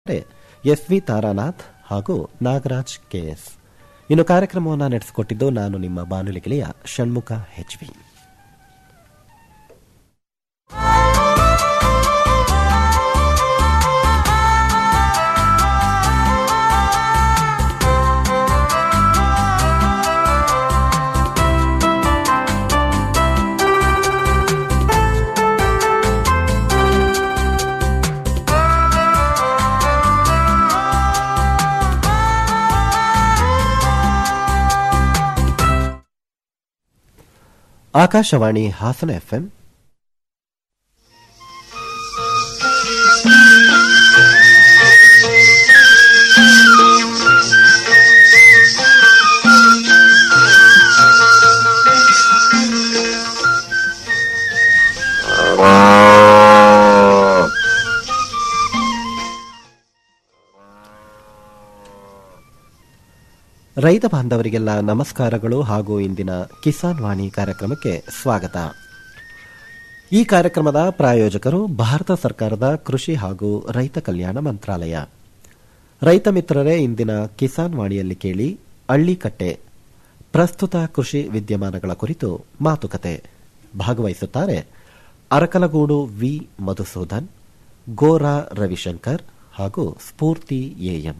S V Taranath ಹಾಗೂ Nagaraj KS ಇನ್ನು ಕಾರ್ಯಕ್ರಮವನ್ನು ನಡೆಸಿಕೊಟ್ಟಿದ್ದು ನಾನು ನಿಮ್ಮ ಬಾನುಲಿ ಗೆಳೆಯ Shanmukha H V Akashvani Hassan FM ರೈತ ಬಾಂಧವರಿಗೆಲ್ಲ ನಮಸ್ಕಾರಗಳು ಹಾಗೂ ಇಂದಿನ ಕಿಸಾನ್ ವಾಣಿ ಕಾರ್ಯಕ್ರಮಕ್ಕೆ ಸ್ವಾಗತ ಈ ಕಾರ್ಯಕ್ರಮದ ಪ್ರಾಯೋಜಕರು ಭಾರತ ಸರ್ಕಾರದ ಕೃಷಿ ಹಾಗೂ ರೈತ ಕಲ್ಯಾಣ ಮಂತ್ರಾಲಯ ರೈತ ಮಿತ್ರರೇ ಇಂದಿನ ಕಿಸಾನ್ ವಾಣಿಯಲ್ಲಿ ಕೇಳಿ ಅಳ್ಳಿಕಟ್ಟೆ ಪ್ರಸ್ತುತ ಕೃಷಿ ವಿದ್ಯಮಾನಗಳ ಕುರಿತು ಮಾತುಕತೆ ಭಾಗವಹಿಸುತ್ತಾರೆ ಅರಕಲಗೂಡು ವಿ ಮಧುಸೂದನ್ ಗೋರಾ ರವಿಶಂಕರ್ ಹಾಗೂ ಸ್ಫೂರ್ತಿ ಎಎಂ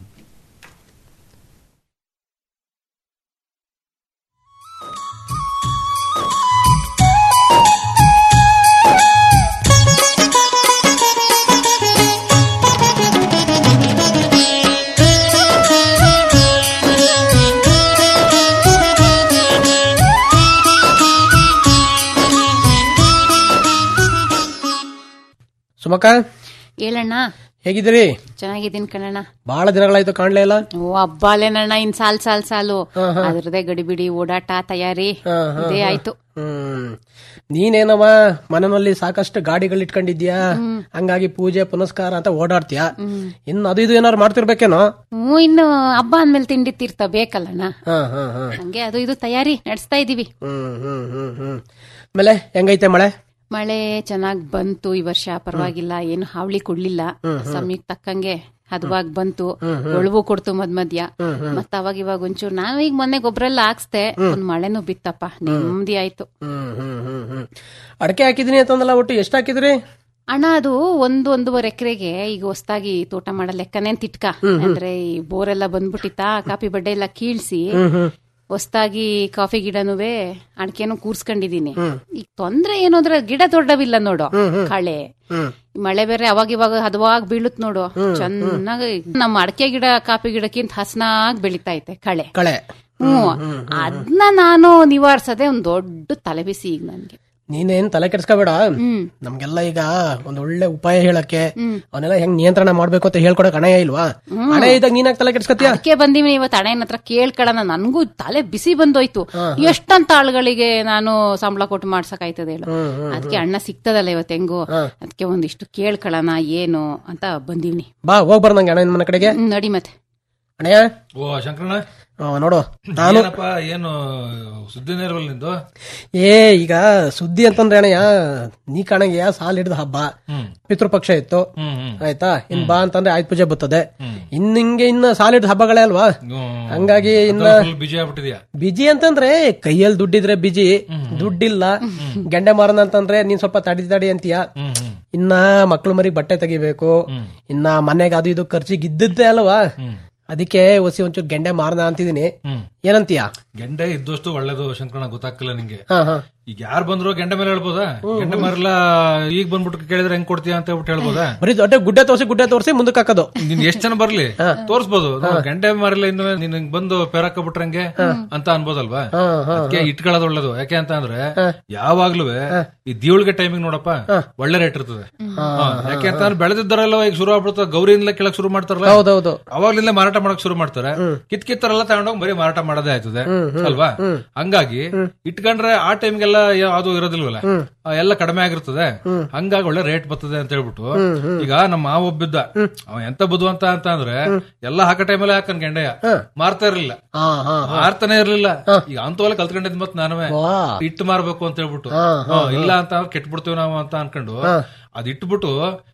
ಸುಮಕ ಹೇಳಣ್ಣ ಹೇಗಿದ್ದೀರಿ ಚೆನ್ನಾಗಿದ್ದೀನಿ ಕಣಣ್ಣ ಬಹಳ ದಿನಗಳಾಯ್ತು ಕಾಣ್ಲೇ ಇಲ್ಲ ಓ ಹಬ್ಬಾಲೇನಣ್ಣ ಇನ್ ಸಾಲ್ ಸಾಲ್ ಸಾಲು ಅದ್ರದೇ ಗಡಿಬಿಡಿ ಓಡಾಟ ತಯಾರಿ ಹಾ, ಹಾ, ಇದೇ ಆಯ್ತು ಹ್ಮ್ ನೀನೇನವ ಮನೆಯಲ್ಲಿ ಸಾಕಷ್ಟು ಗಾಡಿಗಳು ಇಟ್ಕೊಂಡಿದ್ಯಾ ಹಂಗಾಗಿ ಪೂಜೆ ಪುನಸ್ಕಾರ ಅಂತ ಓಡಾಡ್ತೀಯ ಇನ್ನು ಅದು ಇದು ಏನಾರು ಮಾಡ್ತಿರ್ಬೇಕೇನೋ ಹ್ಞೂ ಇನ್ನು ಹಬ್ಬ ಅಂದ್ಮೇಲೆ ತಿಂಡಿ ತೀರ್ಥ ಬೇಕಲ್ಲಣ್ಣ ಹಾ ಹಾ ಹಾ ಹಂಗೆ ಅದು ಇದು ತಯಾರಿ ನಡೆಸ್ತಾ ಇದೀವಿ ಹ್ಮ್ ಹ್ಮ್ ಹ್ಮ್ ಹ್ಮ್ ಆಮೇಲೆ ಹೆಂಗೈತೆ ಮಳೆ ಮಳೆ ಚೆನ್ನಾಗ್ ಬಂತು ಈ ವರ್ಷ ಪರವಾಗಿಲ್ಲ ಏನು ಹಾವಳಿ ಕೊಡ್ಲಿಲ್ಲ ಸಮಯಕ್ಕೆ ತಕ್ಕಂಗೆ ಹದವಾಗಿ ಬಂತು ಒಳವು ಕೊಡ್ತು ಮದ್ ಮಧ್ಯ ಮತ್ತ ಅವಾಗ ಇವಾಗ ಒಂಚೂರು ನಾನು ಈಗ ಮೊನ್ನೆ ಗೊಬ್ಬರ ಎಲ್ಲ ಹಾಕ್ಸ್ದೆ ಒಂದ್ ಮಳೆನೂ ಬಿತ್ತಪ್ಪ ನೆಮ್ಮದಿ ಆಯ್ತು ಹ್ಮ್ ಹ್ಮ್ ಹ್ಮ್ ಹ್ಮ್ ಅಡಕೆ ಹಾಕಿದೀನಿ ಅಂತಂದಲ್ಲ ಒಟ್ಟು ಎಷ್ಟು ಹಾಕಿದ್ರಿ ಅಣ್ಣ ಅದು ಒಂದು ಒಂದೂವರೆ ಎಕರೆಗೆ ಈಗ ಹೊಸ್ದಾಗಿ ತೋಟ ಮಾಡೋ ಲೆಕ್ಕನೇ ತಿಟ್ಕ ಅಂದ್ರೆ ಈ ಬೋರೆಲ್ಲ ಬಂದ್ಬಿಟ್ಟಿತ್ತಾ ಕಾಫಿ ಬಡ್ಡೆ ಎಲ್ಲ ಕೀಳ್ಸಿ ಹೊಸ್ದಾಗಿ ಕಾಫಿ ಗಿಡನುವೆ ಅಡಕೆನು ಕೂರ್ಸ್ಕೊಂಡಿದೀನಿ ಈಗ ತೊಂದ್ರೆ ಏನು ಅಂದ್ರೆ ಗಿಡ ದೊಡ್ಡವಿಲ್ಲ ನೋಡು ಕಳೆ ಮಳೆ ಬೇರೆ ಅವಾಗ ಇವಾಗ ಹದವಾಗಿ ಬೀಳುತ್ ನೋಡು ಚೆನ್ನಾಗಿ ನಮ್ಮ ಅಡಕೆ ಗಿಡ ಕಾಫಿ ಗಿಡಕ್ಕಿಂತ ಹಸನಾಗಿ ಬೆಳಿತಾ ಐತೆ ಕಳೆ ಕಳೆ ಹ್ಮ್ ಅದನ್ನ ನಾನು ನಿವಾರಿಸದೆ ಒಂದ್ ದೊಡ್ಡ ತಲೆಬಿಸಿ ಈಗ ನನ್ಗೆ ನೀನೇನ್ ತಲೆ ಕೆಡ್ಸ್ಕೋಬೇಡ ಹ್ಮ್ ನಮ್ಗೆಲ್ಲ ಈಗ ಒಂದ್ ಒಳ್ಳೆ ಉಪಾಯ ಹೇಳಕ್ಕೆ ಅವನ್ನೆಲ್ಲ ಹೆಂಗ್ ನಿಯಂತ್ರಣ ಮಾಡ್ಬೇಕು ಅಂತ ಹೇಳ್ಕೊಡಕ್ ಹಣ ಇಲ್ವಾ ಹಣ ಇದ್ದಾಗ ನೀನಾಗ ತಲೆ ಕೆಡ್ಸ್ಕೊತೀಯ ಅದಕ್ಕೆ ಬಂದಿವಿ ಇವತ್ತು ಹಣೆಯನ್ನ ಹತ್ರ ಕೇಳ್ಕೊಳ್ಳೋಣ ನನ್ಗೂ ತಲೆ ಬಿಸಿ ಬಂದೋಯ್ತು ಎಷ್ಟಂತ ಆಳುಗಳಿಗೆ ನಾನು ಸಂಬಳ ಕೊಟ್ಟು ಮಾಡ್ಸಕ್ ಆಯ್ತದೆ ಹೇಳು ಅದಕ್ಕೆ ಅಣ್ಣ ಸಿಗ್ತದಲ್ಲ ಇವತ್ತು ಹೆಂಗು ಅದಕ್ಕೆ ಒಂದಿಷ್ಟು ಕೇಳ್ಕೊಳ್ಳೋಣ ಏನು ಅಂತ ಬಂದಿವ್ನಿ ಬಾ ಹೋಗ್ ಬರ ನಂಗೆ ಅಣ್ಣ ಮನೆ ಕಡೆಗೆ ಹ್ಮ್, ನಡಿ ಮತ್ತೆ ಅಣ್ಣಯ್ಯ ಓ ಶಂಕರಣ್ಣ ಆ, ನೋಡು ನಾನು ಏನಪ್ಪ ಏನು ಸುದ್ದಿನೇ ಇರವಲ್ಲ ನಿಂದು ಏ ಈಗ ಸುದ್ದಿ ಅಂತಂದ್ರೆ ಅಣ್ಣಯ್ಯ ನೀ ಕಾಣಂಗೆ ಸಾಲ್ ಹಿಡಿದ ಹಬ್ಬ ಪಿತೃಪಕ್ಷ ಇತ್ತು ಹ್ಮ್ ಹ್ಮ್ ಆಯ್ತಾ ಇನ್ ಬಾ ಅಂತಂದ್ರೆ ಆಯ್ತು ಪೂಜೆ ಬರ್ತದೆ ಇನ್ ಹಿಂಗೆ ಇನ್ನ ಸಾಲ್ ಹಿಡಿದ ಹಬ್ಬಗಳೇ ಅಲ್ವಾ ಹ್ಮ್. ಹಂಗಾಗಿ ಇನ್ನ ಫುಲ್ ಬಿಜಿ ಆಗ್ಬಿಟ್ಟಿದ್ಯಾ ಬಿಜಿ ಅಂತಂದ್ರೆ ಕೈಯಲ್ಲಿ ದುಡ್ಡಿದ್ರೆ ಬಿಜಿ ದುಡ್ಡಿಲ್ಲ ಗೆಂಡೆ ಮಾರನ ಅಂತಂದ್ರೆ ನೀನ್ ಸ್ವಲ್ಪ ತಡಿ ತಡಿ ಅಂತೀಯ ಹ್ಮ್ ಹ್ಮ್ ಇನ್ನ ಮಕ್ಳು ಮರಿ ಬಟ್ಟೆ ತೆಗಿಬೇಕು ಇನ್ನ ಮನೆಗೆ ಅದು ಇದು ಖರ್ಚಿಗೆ ಇದ್ದದ್ದೇ ಅಲ್ವಾ ಅದಕ್ಕೆ ಒಸಿ ಒಂಚೂರು ಗೆಂಡೆ ಮಾರನ ಅಂತಿದೀನಿ ಹ್ಮ್ ಏನಂತೀಯ ಗೆಂಡೆ ಇದ್ದಷ್ಟು ಒಳ್ಳೇದು ಶಂಕರಣ್ಣ ಗೊತ್ತಾಗ್ತಿಲ್ಲ ನಿಂಗೆ ಹಾ ಹಾ ಈಗ ಯಾರು ಬಂದ್ರು ಗೆಂಡೆ ಮೇಲೆ ಹೇಳ್ಬೋದಾ ಗೆಂಡೆ ಮಾರಲ್ಲ ಈಗ ಬಂದ್ಬಿಟ್ಟು ಕೇಳಿದ್ರೆ ಹೆಂಗ್ ಕೊಡ್ತೀಯ ಅಂತ ಹೇಳ್ಬಿಟ್ಟು ಹೇಳ್ಬೋದಾ ಬರೀ ದೊಡ್ಡ ಗುಡ್ಡೆ ತೋರಿಸಿ ಗುಡ್ಡೆ ತೋರಿಸಿ ಮುಂದಕ್ಕೆ ಹಾಕೋದು ನಿನ್ ಎಷ್ಟ್ ಜನ ಬರ್ಲಿ ತೋರ್ಸ್ಬೋದು ನಾವು ಗೆಂಡೆ ಮಾರಿಲ್ಲ ಇನ್ನು ನಿನ್ ಹಿಂಗ್ ಬಂದು ಪೇರಾಕಬಿಟ್ರಂಗೆ ಅಂತ ಅನ್ಬೋದಲ್ವಾ ಹಾ ಹಾ ಅದಕ್ಕೆ ಇಟ್ಕೊಳ್ಳೋದು ಒಳ್ಳೇದು ಯಾಕೆ ಅಂತ ಅಂದ್ರೆ ಯಾವಾಗ್ಲೂ ಈ ದೀವಳಿಗೆ ಟೈಮಿಂಗ್ ನೋಡಪ್ಪ ಒಳ್ಳೆ ರೇಟ್ ಇರ್ತದೆ ಹಾ, ಯಾಕೆ ಅಂತ ಅಂದ್ರೆ ಬೆಳೆದಿದ್ದಾರಲ್ಲ ಈಗ ಶುರು ಆಗ್ಬಿಡ್ತದೆ ಗೌರಿಯಿಂದಲೇ ಕೆಳಕ್ ಶುರು ಮಾಡ್ತಾರಲ್ಲ ಹೌದೌದು ಅವಾಗ್ಲಿಂದ ಮಾರಾಟ ಮಾಡಕ್ ಶುರು ಮಾಡ್ತಾರೆ ಕಿತ್ ಕಿತ್ತರೆಲ್ಲ ತಗೊಂಡೋಗಿ ಬರೀ ಮಾರಾಟ ಮಾಡೋದೇ ಆಯ್ತದೆ ಅಲ್ವಾ ಹಂಗಾಗಿ ಇಟ್ಕೊಂಡ್ರೆ ಆ ಟೈಮ್ಗೆಲ್ಲ ಅದು ಇರೋದಿಲ್ವಲ್ಲ ಆ, ಎಲ್ಲ ಕಡಿಮೆ ಆಗಿರ್ತದೆ ಹಂಗಾಗಿ ಒಳ್ಳೆ ರೇಟ್ ಬರ್ತದೆ ಅಂತ ಹೇಳ್ಬಿಟ್ಟು ಈಗ ನಮ್ಮ ಮಾವ ಒಬ್ಬಿದ್ದ ಅವ ಎಂತ ಬುದ್ಧಿವಂತ ಅಂತ ಅಂದ್ರೆ ಎಲ್ಲ ಹಾಕೋ ಟೈಮಲ್ಲಿ ಹಾಕನ್ ಗೆಂಡೆಯ ಮಾರ್ತಾ ಇರ್ಲಿಲ್ಲ ಹಾ ಹಾ ಮಾರ್ತಾನೆ ಇರ್ಲಿಲ್ಲ ಈಗ ಅಂತವಲ್ಲ ಕಲ್ತ್ಕೊಂಡಿದ್ ಮತ್ ನಾನುವೆ ವಾ ಇಟ್ಟು ಮಾರ್ಬೇಕು ಅಂತ ಹೇಳ್ಬಿಟ್ಟು ಹಾ, ಇಲ್ಲ ಅಂತ ಕೆಟ್ಬಿಡ್ತೀವಿ ನಾವು ಅಂತ ಅನ್ಕೊಂಡು ಅದ್ ಇಟ್ಬಿಟ್ಟು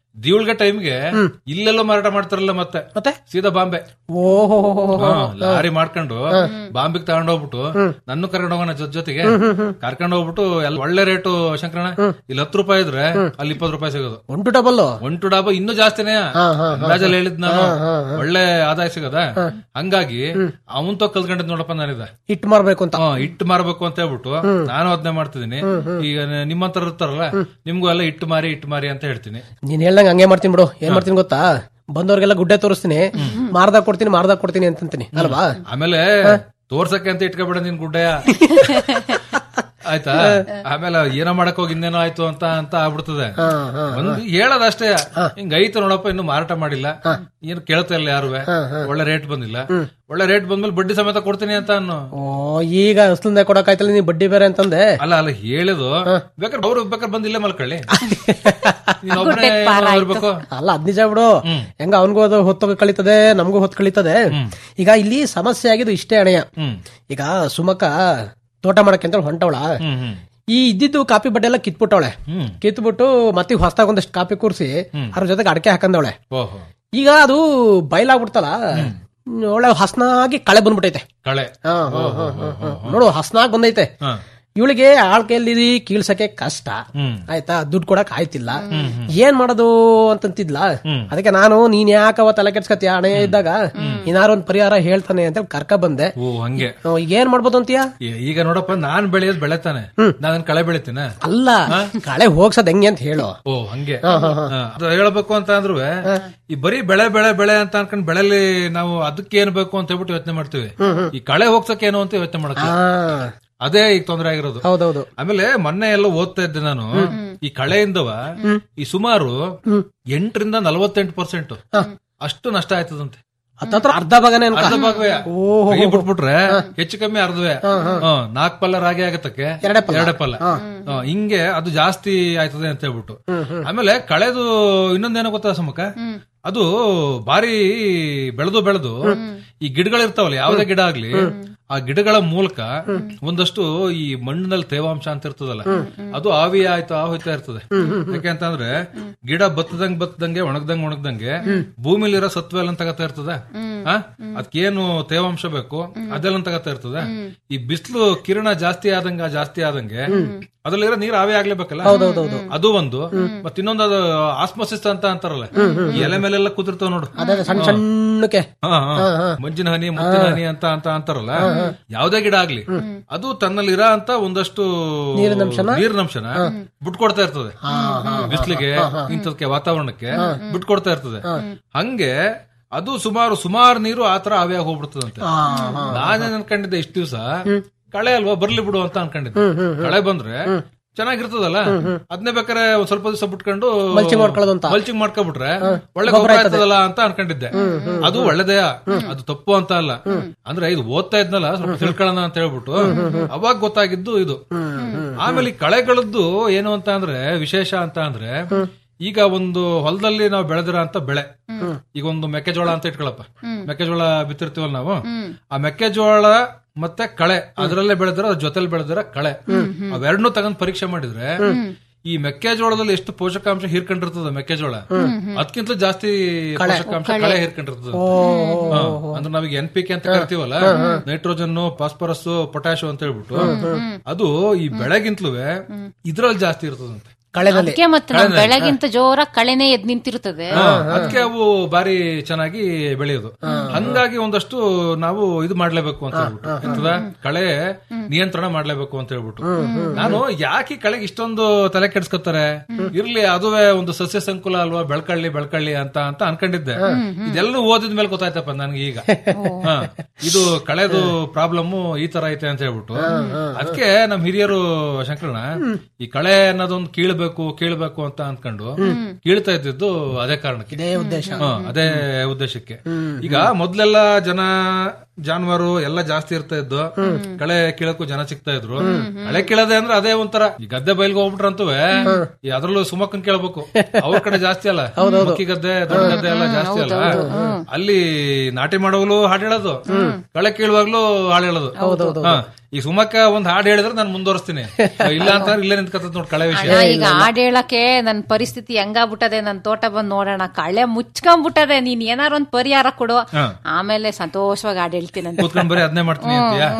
ದಿವಳ್ಗ ಟೈಮ್ಗೆ ಇಲ್ಲೆಲ್ಲೋ ಮಾರಾಟ ಮಾಡ್ತಾರಲ್ಲ ಮತ್ತೆ ಮತ್ತೆ ಸೀದಾ ಬಾಂಬೆ ಓಹೋ ಹಾ, ಲಾರಿ ಮಾಡ್ಕೊಂಡು ಬಾಂಬಿಗೆ ತಗೊಂಡ್ ಹೋಗ್ಬಿಟ್ಟು ನನ್ನ ಕರ್ಕೊಂಡು ಹೋಗೋಣ ಜೊತೆ ಜೊತೆಗೆ ಕರ್ಕೊಂಡು ಹೋಗ್ಬಿಟ್ಟು ಎಲ್ಲ ಒಳ್ಳೆ ರೇಟು ಶಂಕರಣ ಇಲ್ಲಿ ಹತ್ತು ರೂಪಾಯಿ ಇದ್ರೆ ಅಲ್ಲಿ ಇಪ್ಪತ್ತು ರೂಪಾಯಿ ಸಿಗೋದು ಒಂಟು ಡಬಲ್ ಒಂಟು ಡಾಬ ಇನ್ನೂ ಜಾಸ್ತಿನೇ ಅಂದಾಜಲ್ಲಿ ಹೇಳಿದ್ ನಾನು ಒಳ್ಳೆ ಆದಾಯ ಸಿಗದ ಹಂಗಾಗಿ ಅವನ್ ತೋ ಕಲ್ತ್ಕೊಂಡಿದ್ ನೋಡಪ್ಪ ನಾನಿದ ಹಿಟ್ ಮಾರ್ಬೇಕು ಅಂತ ಹಾ ಇಟ್ಟು ಮಾರ್ಬೇಕು ಅಂತ ಹೇಳ್ಬಿಟ್ಟು ನಾನು ಅದನ್ನೇ ಮಾಡ್ತಿದ್ದೀನಿ ಈಗ ನಿಮ್ಮಂತರ ಇರ್ತಾರಲ್ಲ ನಿಮ್ಗೂ ಎಲ್ಲ ಇಟ್ಟು ಮಾರಿ ಇಟ್ಟು ಮಾರಿ ಅಂತ ಹೇಳ್ತೀನಿ ನೀನ್ ಹೇಳ್ದಂಗ ಹಂಗೆ ಮಾಡ್ತೀನಿ ಬಿಡು ಏನ್ ಮಾಡ್ತೀನಿ ಗೊತ್ತಾ ಬಂದವ್ರಿಗೆಲ್ಲ ಗುಡ್ಡೆ ತೋರಿಸ್ತೀನಿ ಮಾರ್ದಾಗ ಕೊಡ್ತೀನಿ ಮಾರ್ದಾಗ ಕೊಡ್ತೀನಿ ಅಂತಂತೀನಿ ಅಲ್ವಾ ಆಮೇಲೆ ತೋರ್ಸಕ್ಕೆ ಅಂತ ಇಟ್ಕೊಬೇಡ ನಿನ್ ಗುಡ್ಡಯ್ಯ ಆಯ್ತಾ ಆಮೇಲೆ ಏನೋ ಮಾಡಕ್ ಹೋಗಿ ಇನ್ನೇನೋ ಆಯ್ತು ಅಂತ ಅಂತ ಆಗ್ಬಿಡ್ತದೆ ಒಂದು ಹೇಳೋದಷ್ಟೇ ಹಿಂಗ ಐತೆ ನೋಡಪ್ಪ ಇನ್ನು ಮಾರಾಟ ಮಾಡಿಲ್ಲ ಏನು ಕೇಳ್ತಾ ಇಲ್ಲ ಯಾರು ಒಳ್ಳೆ ರೇಟ್ ಬಂದಿಲ್ಲ ಒಳ್ಳೆ ರೇಟ್ ಬಂದ್ಮೇಲೆ ಬಡ್ಡಿ ಸಮೇತ ಕೊಡ್ತೀನಿ ಅಂತ ಅನ್ನು ಓ ಈಗ ಅಸ್ಲಿಂದ ಕೊಡಕಾಯ್ತಲ್ಲ ನೀ ಬಡ್ಡಿ ಬೇರೆ ಅಂತಂದೆ ಅಲ್ಲ ಅಲ್ಲ ಹೇಳಿದು ಬೇಕಾದ್ರೆ ಅವ್ರು ಬೇಕಾದ್ರೆ ಬಂದಿಲ್ಲ ಮಲ್ಕೊಳ್ಳಿ ನೀನ್ ಒಬ್ನೇ ಇರ್ಬೇಕು ಅಲ್ಲ ಅದ್ ನಿಜ ಬಿಡು ಹೆಂಗ ಅವನ್ಗೂ ಅದು ಹೊತ್ತು ಕಳೀತದೆ ನಮಗೂ ಹೊತ್ತು ಕಳೀತದೆ ಈಗ ಇಲ್ಲಿ ಸಮಸ್ಯೆ ಆಗಿದ್ದು ಇಷ್ಟೇ ಅಣೆಯ ಹ್ಮ್ ಈಗ ಸುಮಕ ತೋಟ ಮಾಡಕ್ಕೆ ಅಂತ ಹೊಂಟವಳ ಹ್ಮ್ ಹ್ಮ್ ಈ ಇದ್ದಿದ್ದು ಕಾಪಿ ಬಡ್ಡೆ ಎಲ್ಲ ಕಿತ್ಬಿಟ್ಟವಳೆ ಹ್ಮ್ ಕಿತ್ಬಿಟ್ಟು ಮತ್ತೆ ಹೊಸದಾಗ ಒಂದಷ್ಟು ಕಾಪಿ ಕೂರಿಸಿ ಅದ್ರ ಜೊತೆಗೆ ಅಡಕೆ ಹಾಕಂದವಳೆ ಓಹೋ ಈಗ ಅದು ಬಯಲಾಗ್ಬಿಡ್ತಲ್ಲ ಒಳ್ಳೆ ಹಸ್ನಾಗಿ ಕಳೆ ಬಂದ್ಬಿಟ್ಟೈತೆ ಕಳೆ ಹಾ, ಹಾ, ಹಾ, ಹಾ, ಹಾ. ನೋಡು ಹಸ್ನಾಗ್ ಬಂದೈತೆ ಹಾ ಇವಳಿಗೆ ಆಳ್ ಕೈಯಲ್ಲಿ ಕೀಳ್ಸಕ್ಕೆ ಕಷ್ಟ ಹ್ಮ್ ಆಯ್ತಾ ದುಡ್ಡು ಕೊಡಕ್ ಆಯ್ತಿಲ್ಲ ಏನ್ ಮಾಡೋದು ಅಂತಂತಿದ್ಲ ಹ್ಮ್. ಅದಕ್ಕೆ ನಾನು ನೀನ್ ಯಾಕವ ತಲೆ ಕೆಡ್ಸ್ಕತ್ಯ ಹಣೆ ಇದ್ದಾಗ ಏನಾರು ಒಂದ್ ಪರಿಹಾರ ಹೇಳ್ತಾನೆ ಅಂತ ಕರ್ಕ ಬಂದೆ ಓ ಹಂಗೆ ಹ್ಮ್, ಈಗ ಏನ್ ಮಾಡ್ಬೋದು ಅಂತೀಯ ಈ- ಈಗ ನೋಡಪ್ಪ ನಾನ್ ಬೆಳೆಯೋದ್ ಬೆಳೆತಾನೆ ನಾನ್ ಕಳೆ ಬೆಳಿತೀನ ಅಲ್ಲ ಕಳೆ ಹೋಗ್ಸದ್ ಹೆಂಗೆ ಅಂತ ಹೇಳು ಓ ಹಂಗೆ ಹಾ, ಅದು ಹೇಳ್ಬೇಕು ಅಂತ ಅಂದ್ರು ಈ ಬರೀ ಬೆಳೆ ಬೆಳೆ ಬೆಳೆ ಅಂತ ಅನ್ಕೊಂಡ್ ಬೆಳೆಲಿ ನಾವು ಅದಕ್ಕೆ ಏನ್ ಬೇಕು ಅಂತ ಹೇಳ್ಬಿಟ್ಟು ಯೋಚನೆ ಮಾಡ್ತೀವಿ ಈ ಕಳೆ ಹೋಗ್ಸಕ್ ಏನು ಅಂತ ಯೋಚನೆ ಮಾಡಕ್ಕೆ ಹಾ ಅದೇ ಈಗ ತೊಂದರೆ ಆಗಿರೋದು ಹೌದೌದು ಆಮೇಲೆ ಮೊನ್ನೆ ಎಲ್ಲ ಓದ್ತಾ ಇದ್ದೆ ನಾನು ಈ ಕಳೆಯಿಂದವ ಈ ಸುಮಾರು ಎಂಟರಿಂದ ನಲವತ್ತೆಂಟು ಪರ್ಸೆಂಟ್ ಅಷ್ಟು ನಷ್ಟ ಆಯ್ತದಂತೆ ಹತ್ತತ್ರ ಅರ್ಧ ಭಾಗನೇ ಅನ್ಕ ಅರ್ಧ ಭಾಗವೇ ಓಹೋ. ಕೈ ಬಿಟ್ಬಿಟ್ರೆ ಹೆಚ್ಚು ಕಮ್ಮಿ ಅರ್ಧವೇ ನಾಲ್ಕ್ ಪಲ್ಲ ರಾಗಿ ಆಗತ್ತಕ್ಕೆ ಎರಡೇ ಪಲ್ಲ. ಎರಡೇ ಪಲ್ಲ ಹಾ, ಹಿಂಗೆ ಅದು ಜಾಸ್ತಿ ಆಯ್ತದೆ ಅಂತ ಹೇಳ್ಬಿಟ್ಟು ಆಮೇಲೆ ಕಳೆದು ಇನ್ನೊಂದೇನೋ ಗೊತ್ತಾ ಸಮಕ ಅದು ಬಾರಿ ಬೆಳೆದು ಬೆಳೆದು ಈ ಗಿಡಗಳಿರ್ತಾವಲ್ಲ ಯಾವ್ದೇ ಗಿಡ ಆಗ್ಲಿ ಆ ಗಿಡಗಳ ಮೂಲಕ ಒಂದಷ್ಟು ಈ ಮಣ್ಣಿನಲ್ಲಿ ತೇವಾಂಶ ಅಂತ ಇರ್ತದಲ್ಲ ಅದು ಆವಿ ಆಯ್ತಾ ಹೋಯ್ತಾ ಇರ್ತದೆ ಯಾಕೆ ಅಂತಂದ್ರೆ ಗಿಡ ಬತ್ತದಂಗ್ ಬತ್ತದಂಗೆ ಒಣಗ್ದಂಗ್ ಒಣಗ್ದಂಗೆ ಭೂಮಿಲಿರೋ ಸತ್ವ ಎಲ್ಲ ತಗತಾ ಇರ್ತದೆ ಆ? ಅದಕ್ಕೇನು ತೇವಾಂಶ ಬೇಕು ಅದೆಲ್ಲ ತಗತಾ ಇರ್ತದೆ ಈ ಬಿಸಿಲು ಕಿರಣ ಜಾಸ್ತಿ ಆದಂಗ ಜಾಸ್ತಿ ಆದಂಗೆ ಅದ್ರಲ್ಲಿರೋ ನೀರ್ ಆವಿ ಆಗ್ಲೇಬೇಕಲ್ಲ ಅದು ಒಂದು ಮತ್ ಇನ್ನೊಂದು ಅದು ಆಸ್ಮೋಸಿಸ್ ಅಂತ ಅಂತಾರಲ್ಲ ಈ ಎಲೆ ಮೇಲೆಲ್ಲ ಕೂತಿರ್ತಾವ ನೋಡು ಅದೇ ಸಣ್ಣ ಸಣ್ಣಕ್ಕೆ ಹಾ, ಹಾ. ಮಂಜಿನ ಹನಿ ಮುತ್ತಿನ ಹನಿ ಅಂತ ಅಂತ ಅಂತಾರಲ್ಲ ಯಾವ್ದೇ ಗಿಡ ಆಗ್ಲಿ ಅದು ತನ್ನಲ್ಲಿ ಇರೋ ಅಂತ ಒಂದಷ್ಟು ನೀರಿನಂಶನ ಬಿಟ್ಕೊಡ್ತಾ ಇರ್ತದೆ ಬಿಸಿಲಿಗೆ ಇಂಥದಕ್ಕೆ ವಾತಾವರಣಕ್ಕೆ ಬಿಟ್ಕೊಡ್ತಾ ಇರ್ತದೆ ಹಂಗೆ ಅದು ಸುಮಾರು ಸುಮಾರು ನೀರು ಆತರ ಆವಿಯಾಗಿ ಹೋಗ್ಬಿಡ್ತದಂತೆ ನಾನೇನ್ ಅನ್ಕೊಂಡಿದ್ದೆ ಇಷ್ಟ ದಿವ್ಸ ಕಳೆ ಅಲ್ವಾ ಬರ್ಲಿ ಬಿಡು ಅಂತ ಅನ್ಕೊಂಡಿದ್ದೆ ಕಳೆ ಬಂದ್ರೆ ಚೆನ್ನಾಗಿರ್ತದಲ್ಲ ಅದನ್ನೇ ಬೇಕಾರೆ ಒಂದ್ ಸ್ವಲ್ಪ ದಿವಸ ಬಿಟ್ಕೊಂಡು ಮಲ್ಚಿಂಗ್ ಮಾಡ್ಕೊಳ್ಳೋದು ಅಂತ. ಮಲ್ಚಿಂಗ್ ಮಾಡ್ಕೊಬಿಟ್ರೆ ಒಳ್ಳೆ ಗೊಬ್ಬರ ಆಯ್ತದಲ್ಲ ಅಂತ ಅನ್ಕೊಂಡಿದ್ದೆ ಅದು ಒಳ್ಳೇದೇ ಅದು ತಪ್ಪು ಅಂತ ಅಲ್ಲ ಅಂದ್ರೆ ಇದು ಓದ್ತಾ ಇದ್ನಲ್ಲ ಸ್ವಲ್ಪ ತಿಳ್ಕೊಳ್ಳೋಣ ಅಂತ ಹೇಳ್ಬಿಟ್ಟು ಅವಾಗ ಗೊತ್ತಾಗಿದ್ದು ಇದು ಆಮೇಲೆ ಈ ಕಳೆಗಳದ್ದು ಏನು ಅಂತ ಅಂದ್ರೆ ವಿಶೇಷ ಅಂತ ಅಂದ್ರೆ ಈಗ ಒಂದು ಹೊಲದಲ್ಲಿ ನಾವು ಬೆಳೆದಿರೋ ಅಂತ ಬೆಳೆ ಈಗ ಒಂದು ಮೆಕ್ಕೆಜೋಳ ಅಂತ ಇಟ್ಕೊಳಪ್ಪ ಮೆಕ್ಕೆಜೋಳ ಬಿತ್ತಿರ್ತೀವಲ್ಲ ನಾವು ಆ ಮೆಕ್ಕೆಜೋಳ ಮತ್ತೆ ಕಳೆ ಅದರಲ್ಲೇ ಬೆಳೆದಿರೋ ಅದ್ರ ಜೊತೆಲಿ ಬೆಳೆದಿರೋ ಕಳೆ ಅವೆರಡನ್ನೂ ತಗೊಂಡ್ ಪರೀಕ್ಷೆ ಮಾಡಿದ್ರೆ ಈ ಮೆಕ್ಕೆಜೋಳದಲ್ಲಿ ಎಷ್ಟು ಪೋಷಕಾಂಶ ಹೀರ್ಕೊಂಡಿರ್ತದ ಮೆಕ್ಕೆಜೋಳ ಅದಕ್ಕಿಂತ ಜಾಸ್ತಿ ಪೋಷಕಾಂಶ ಕಳೆ ಹೀರ್ಕೊಂಡಿರ್ತದ ಹಾ, ಅಂದ್ರೆ ನಾವೀಗ ಎನ್ ಪಿ ಕೆ ಅಂತ ಕರಿತೀವಲ್ಲ ನೈಟ್ರೋಜನ್ ಫಾಸ್ಫರಸ್ ಪೊಟ್ಯಾಶ್ ಅಂತ ಹೇಳ್ಬಿಟ್ಟು ಅದು ಈ ಬೆಳೆಗಿಂತಲೂ ಇದ್ರಲ್ಲಿ ಜಾಸ್ತಿ ಇರ್ತದಂತೆ ಕಳೆದಲ್ಲಿ ಅದಕ್ಕೆ ಮತ್ತೆ ನಾವು ಬೆಳಗಿಂತ ಜೋರ ಕಳೆನೆ ಎದ್ ನಿಂತಿರುತ್ತದೆ ಅದಕ್ಕೆ ಅವು ಬಾರಿ ಚೆನ್ನಾಗಿ ಬೆಳೆಯೋದು ಹಂಗಾಗಿ ಒಂದಷ್ಟು ನಾವು ಇದು ಮಾಡ್ಲೇಬೇಕು ಅಂತ ಹೇಳ್ಬಿಟ್ಟು ಎಂತದ ಕಳೆ ನಿಯಂತ್ರಣ ಮಾಡ್ಲೇಬೇಕು ಅಂತ ಹೇಳ್ಬಿಟ್ಟು ನಾನು ಯಾಕೆ ಈ ಕಳೆಗೆ ಇಷ್ಟೊಂದು ತಲೆ ಕೆಡ್ಸ್ಕೊತಾರೆ ಇರ್ಲಿ ಅದುವೇ ಒಂದು ಸಸ್ಯ ಸಂಕುಲ ಅಲ್ವಾ ಬೆಳ್ಕಳ್ಳಿ ಬೆಳ್ಕಳ್ಳಿ ಅಂತ ಅಂತ ಅನ್ಕೊಂಡಿದ್ದೆ ಇದೆಲ್ಲ ಓದಿದ ಮೇಲೆ ಗೊತ್ತಾಯ್ತಪ್ಪ ನನ್ಗೆ ಈಗ ಹಾ, ಇದು ಕಳೆದು ಪ್ರಾಬ್ಲಮ್ ಈ ತರ ಐತೆ ಅಂತ ಹೇಳ್ಬಿಟ್ಟು ಅದಕ್ಕೆ ನಮ್ ಹಿರಿಯರು ಶಂಕರಣ್ಣ ಈ ಕಳೆ ಅನ್ನೋದೊಂದು ಕೀಳ್ಬೇಕು ಕೀಳ್ಬೇಕು ಅಂತ ಅನ್ಕೊಂಡು ಕೀಳ್ತಾ ಇದ್ದಿದ್ದು ಅದೇ ಕಾರಣಕ್ಕೆ ಇದೇ ಉದ್ದೇಶ ಹಾ, ಅದೇ ಉದ್ದೇಶಕ್ಕೆ ಈಗ ಮೊದ್ಲೆಲ್ಲ ಜನ ಜಾನುವಾರು ಎಲ್ಲ ಜಾಸ್ತಿ ಇರ್ತಾ ಇದ್ದು ಕಳೆ ಕೀಳಕ್ಕೂ ಜನ ಸಿಗ್ತಾ ಇದ್ರು ಕಳೆ ಕೀಳದೆ ಅಂದ್ರೆ ಅದೇ ಒಂಥರ ಈ ಗದ್ದೆ ಬೈಲ್ಗೆ ಹೋಗ್ಬಿಟ್ರಂತುವೆ ಈ ಅದ್ರಲ್ಲೂ ಸುಮಕ್ಕನ್ ಕೇಳ್ಬೇಕು ಅವ್ರ ಕಡೆ ಜಾಸ್ತಿ ಅಲ್ಲ ಮಕ್ಕಿ ಗದ್ದೆ ದೊಡ್ಡ ಗದ್ದೆ ಎಲ್ಲ ಜಾಸ್ತಿ ಅಲ್ಲ ಅಲ್ಲಿ ನಾಟಿ ಮಾಡುವಾಗ್ಲೂ ಹಾಡು ಹೇಳೋದು ಕಳೆ ಕೀಳುವಾಗ್ಲೂ ಹಾಡು ಹೇಳೋದು ಹಾ. ಈಗ ಸುಮಕ್ಕ ಒಂದ್ ಹಾಡು ಹೇಳಿದ್ರೆ ನಾನು ಮುಂದುವರಿಸ್ತೀನಿ ಇಲ್ಲ ಅಂತ ಇಲ್ಲೇ ನಿಂತ್ಕತ್ತ ನೋಡಿ ಕಳೆ ವಿಷಯ ಅಣ್ಣ, ಈಗ ಹಾಡ್ ಹೇಳಕ್ಕೆ ನನ್ ಪರಿಸ್ಥಿತಿ ಹೆಂಗಾಗ್ಬಿಟ್ಟದೆ ನನ್ ತೋಟ ಬಂದ್ ನೋಡೋಣ ಕಳೆ ಮುಚ್ಕೊಂಡ್ಬಿಟ್ಟದೆ ನೀನ್ ಏನಾರ ಒಂದ್ ಪರಿಹಾರ ಕೊಡು ಹಾ. ಆಮೇಲೆ ಸಂತೋಷವಾಗಿ ಹಾಡ್ ಹೇಳ್ತೀನಿ ಕೂತ್ಕೊಂಡ್ ಬರೀ ಅದನ್ನೇ ಮಾಡ್ತೀನಿ ಅಂತೀಯಾ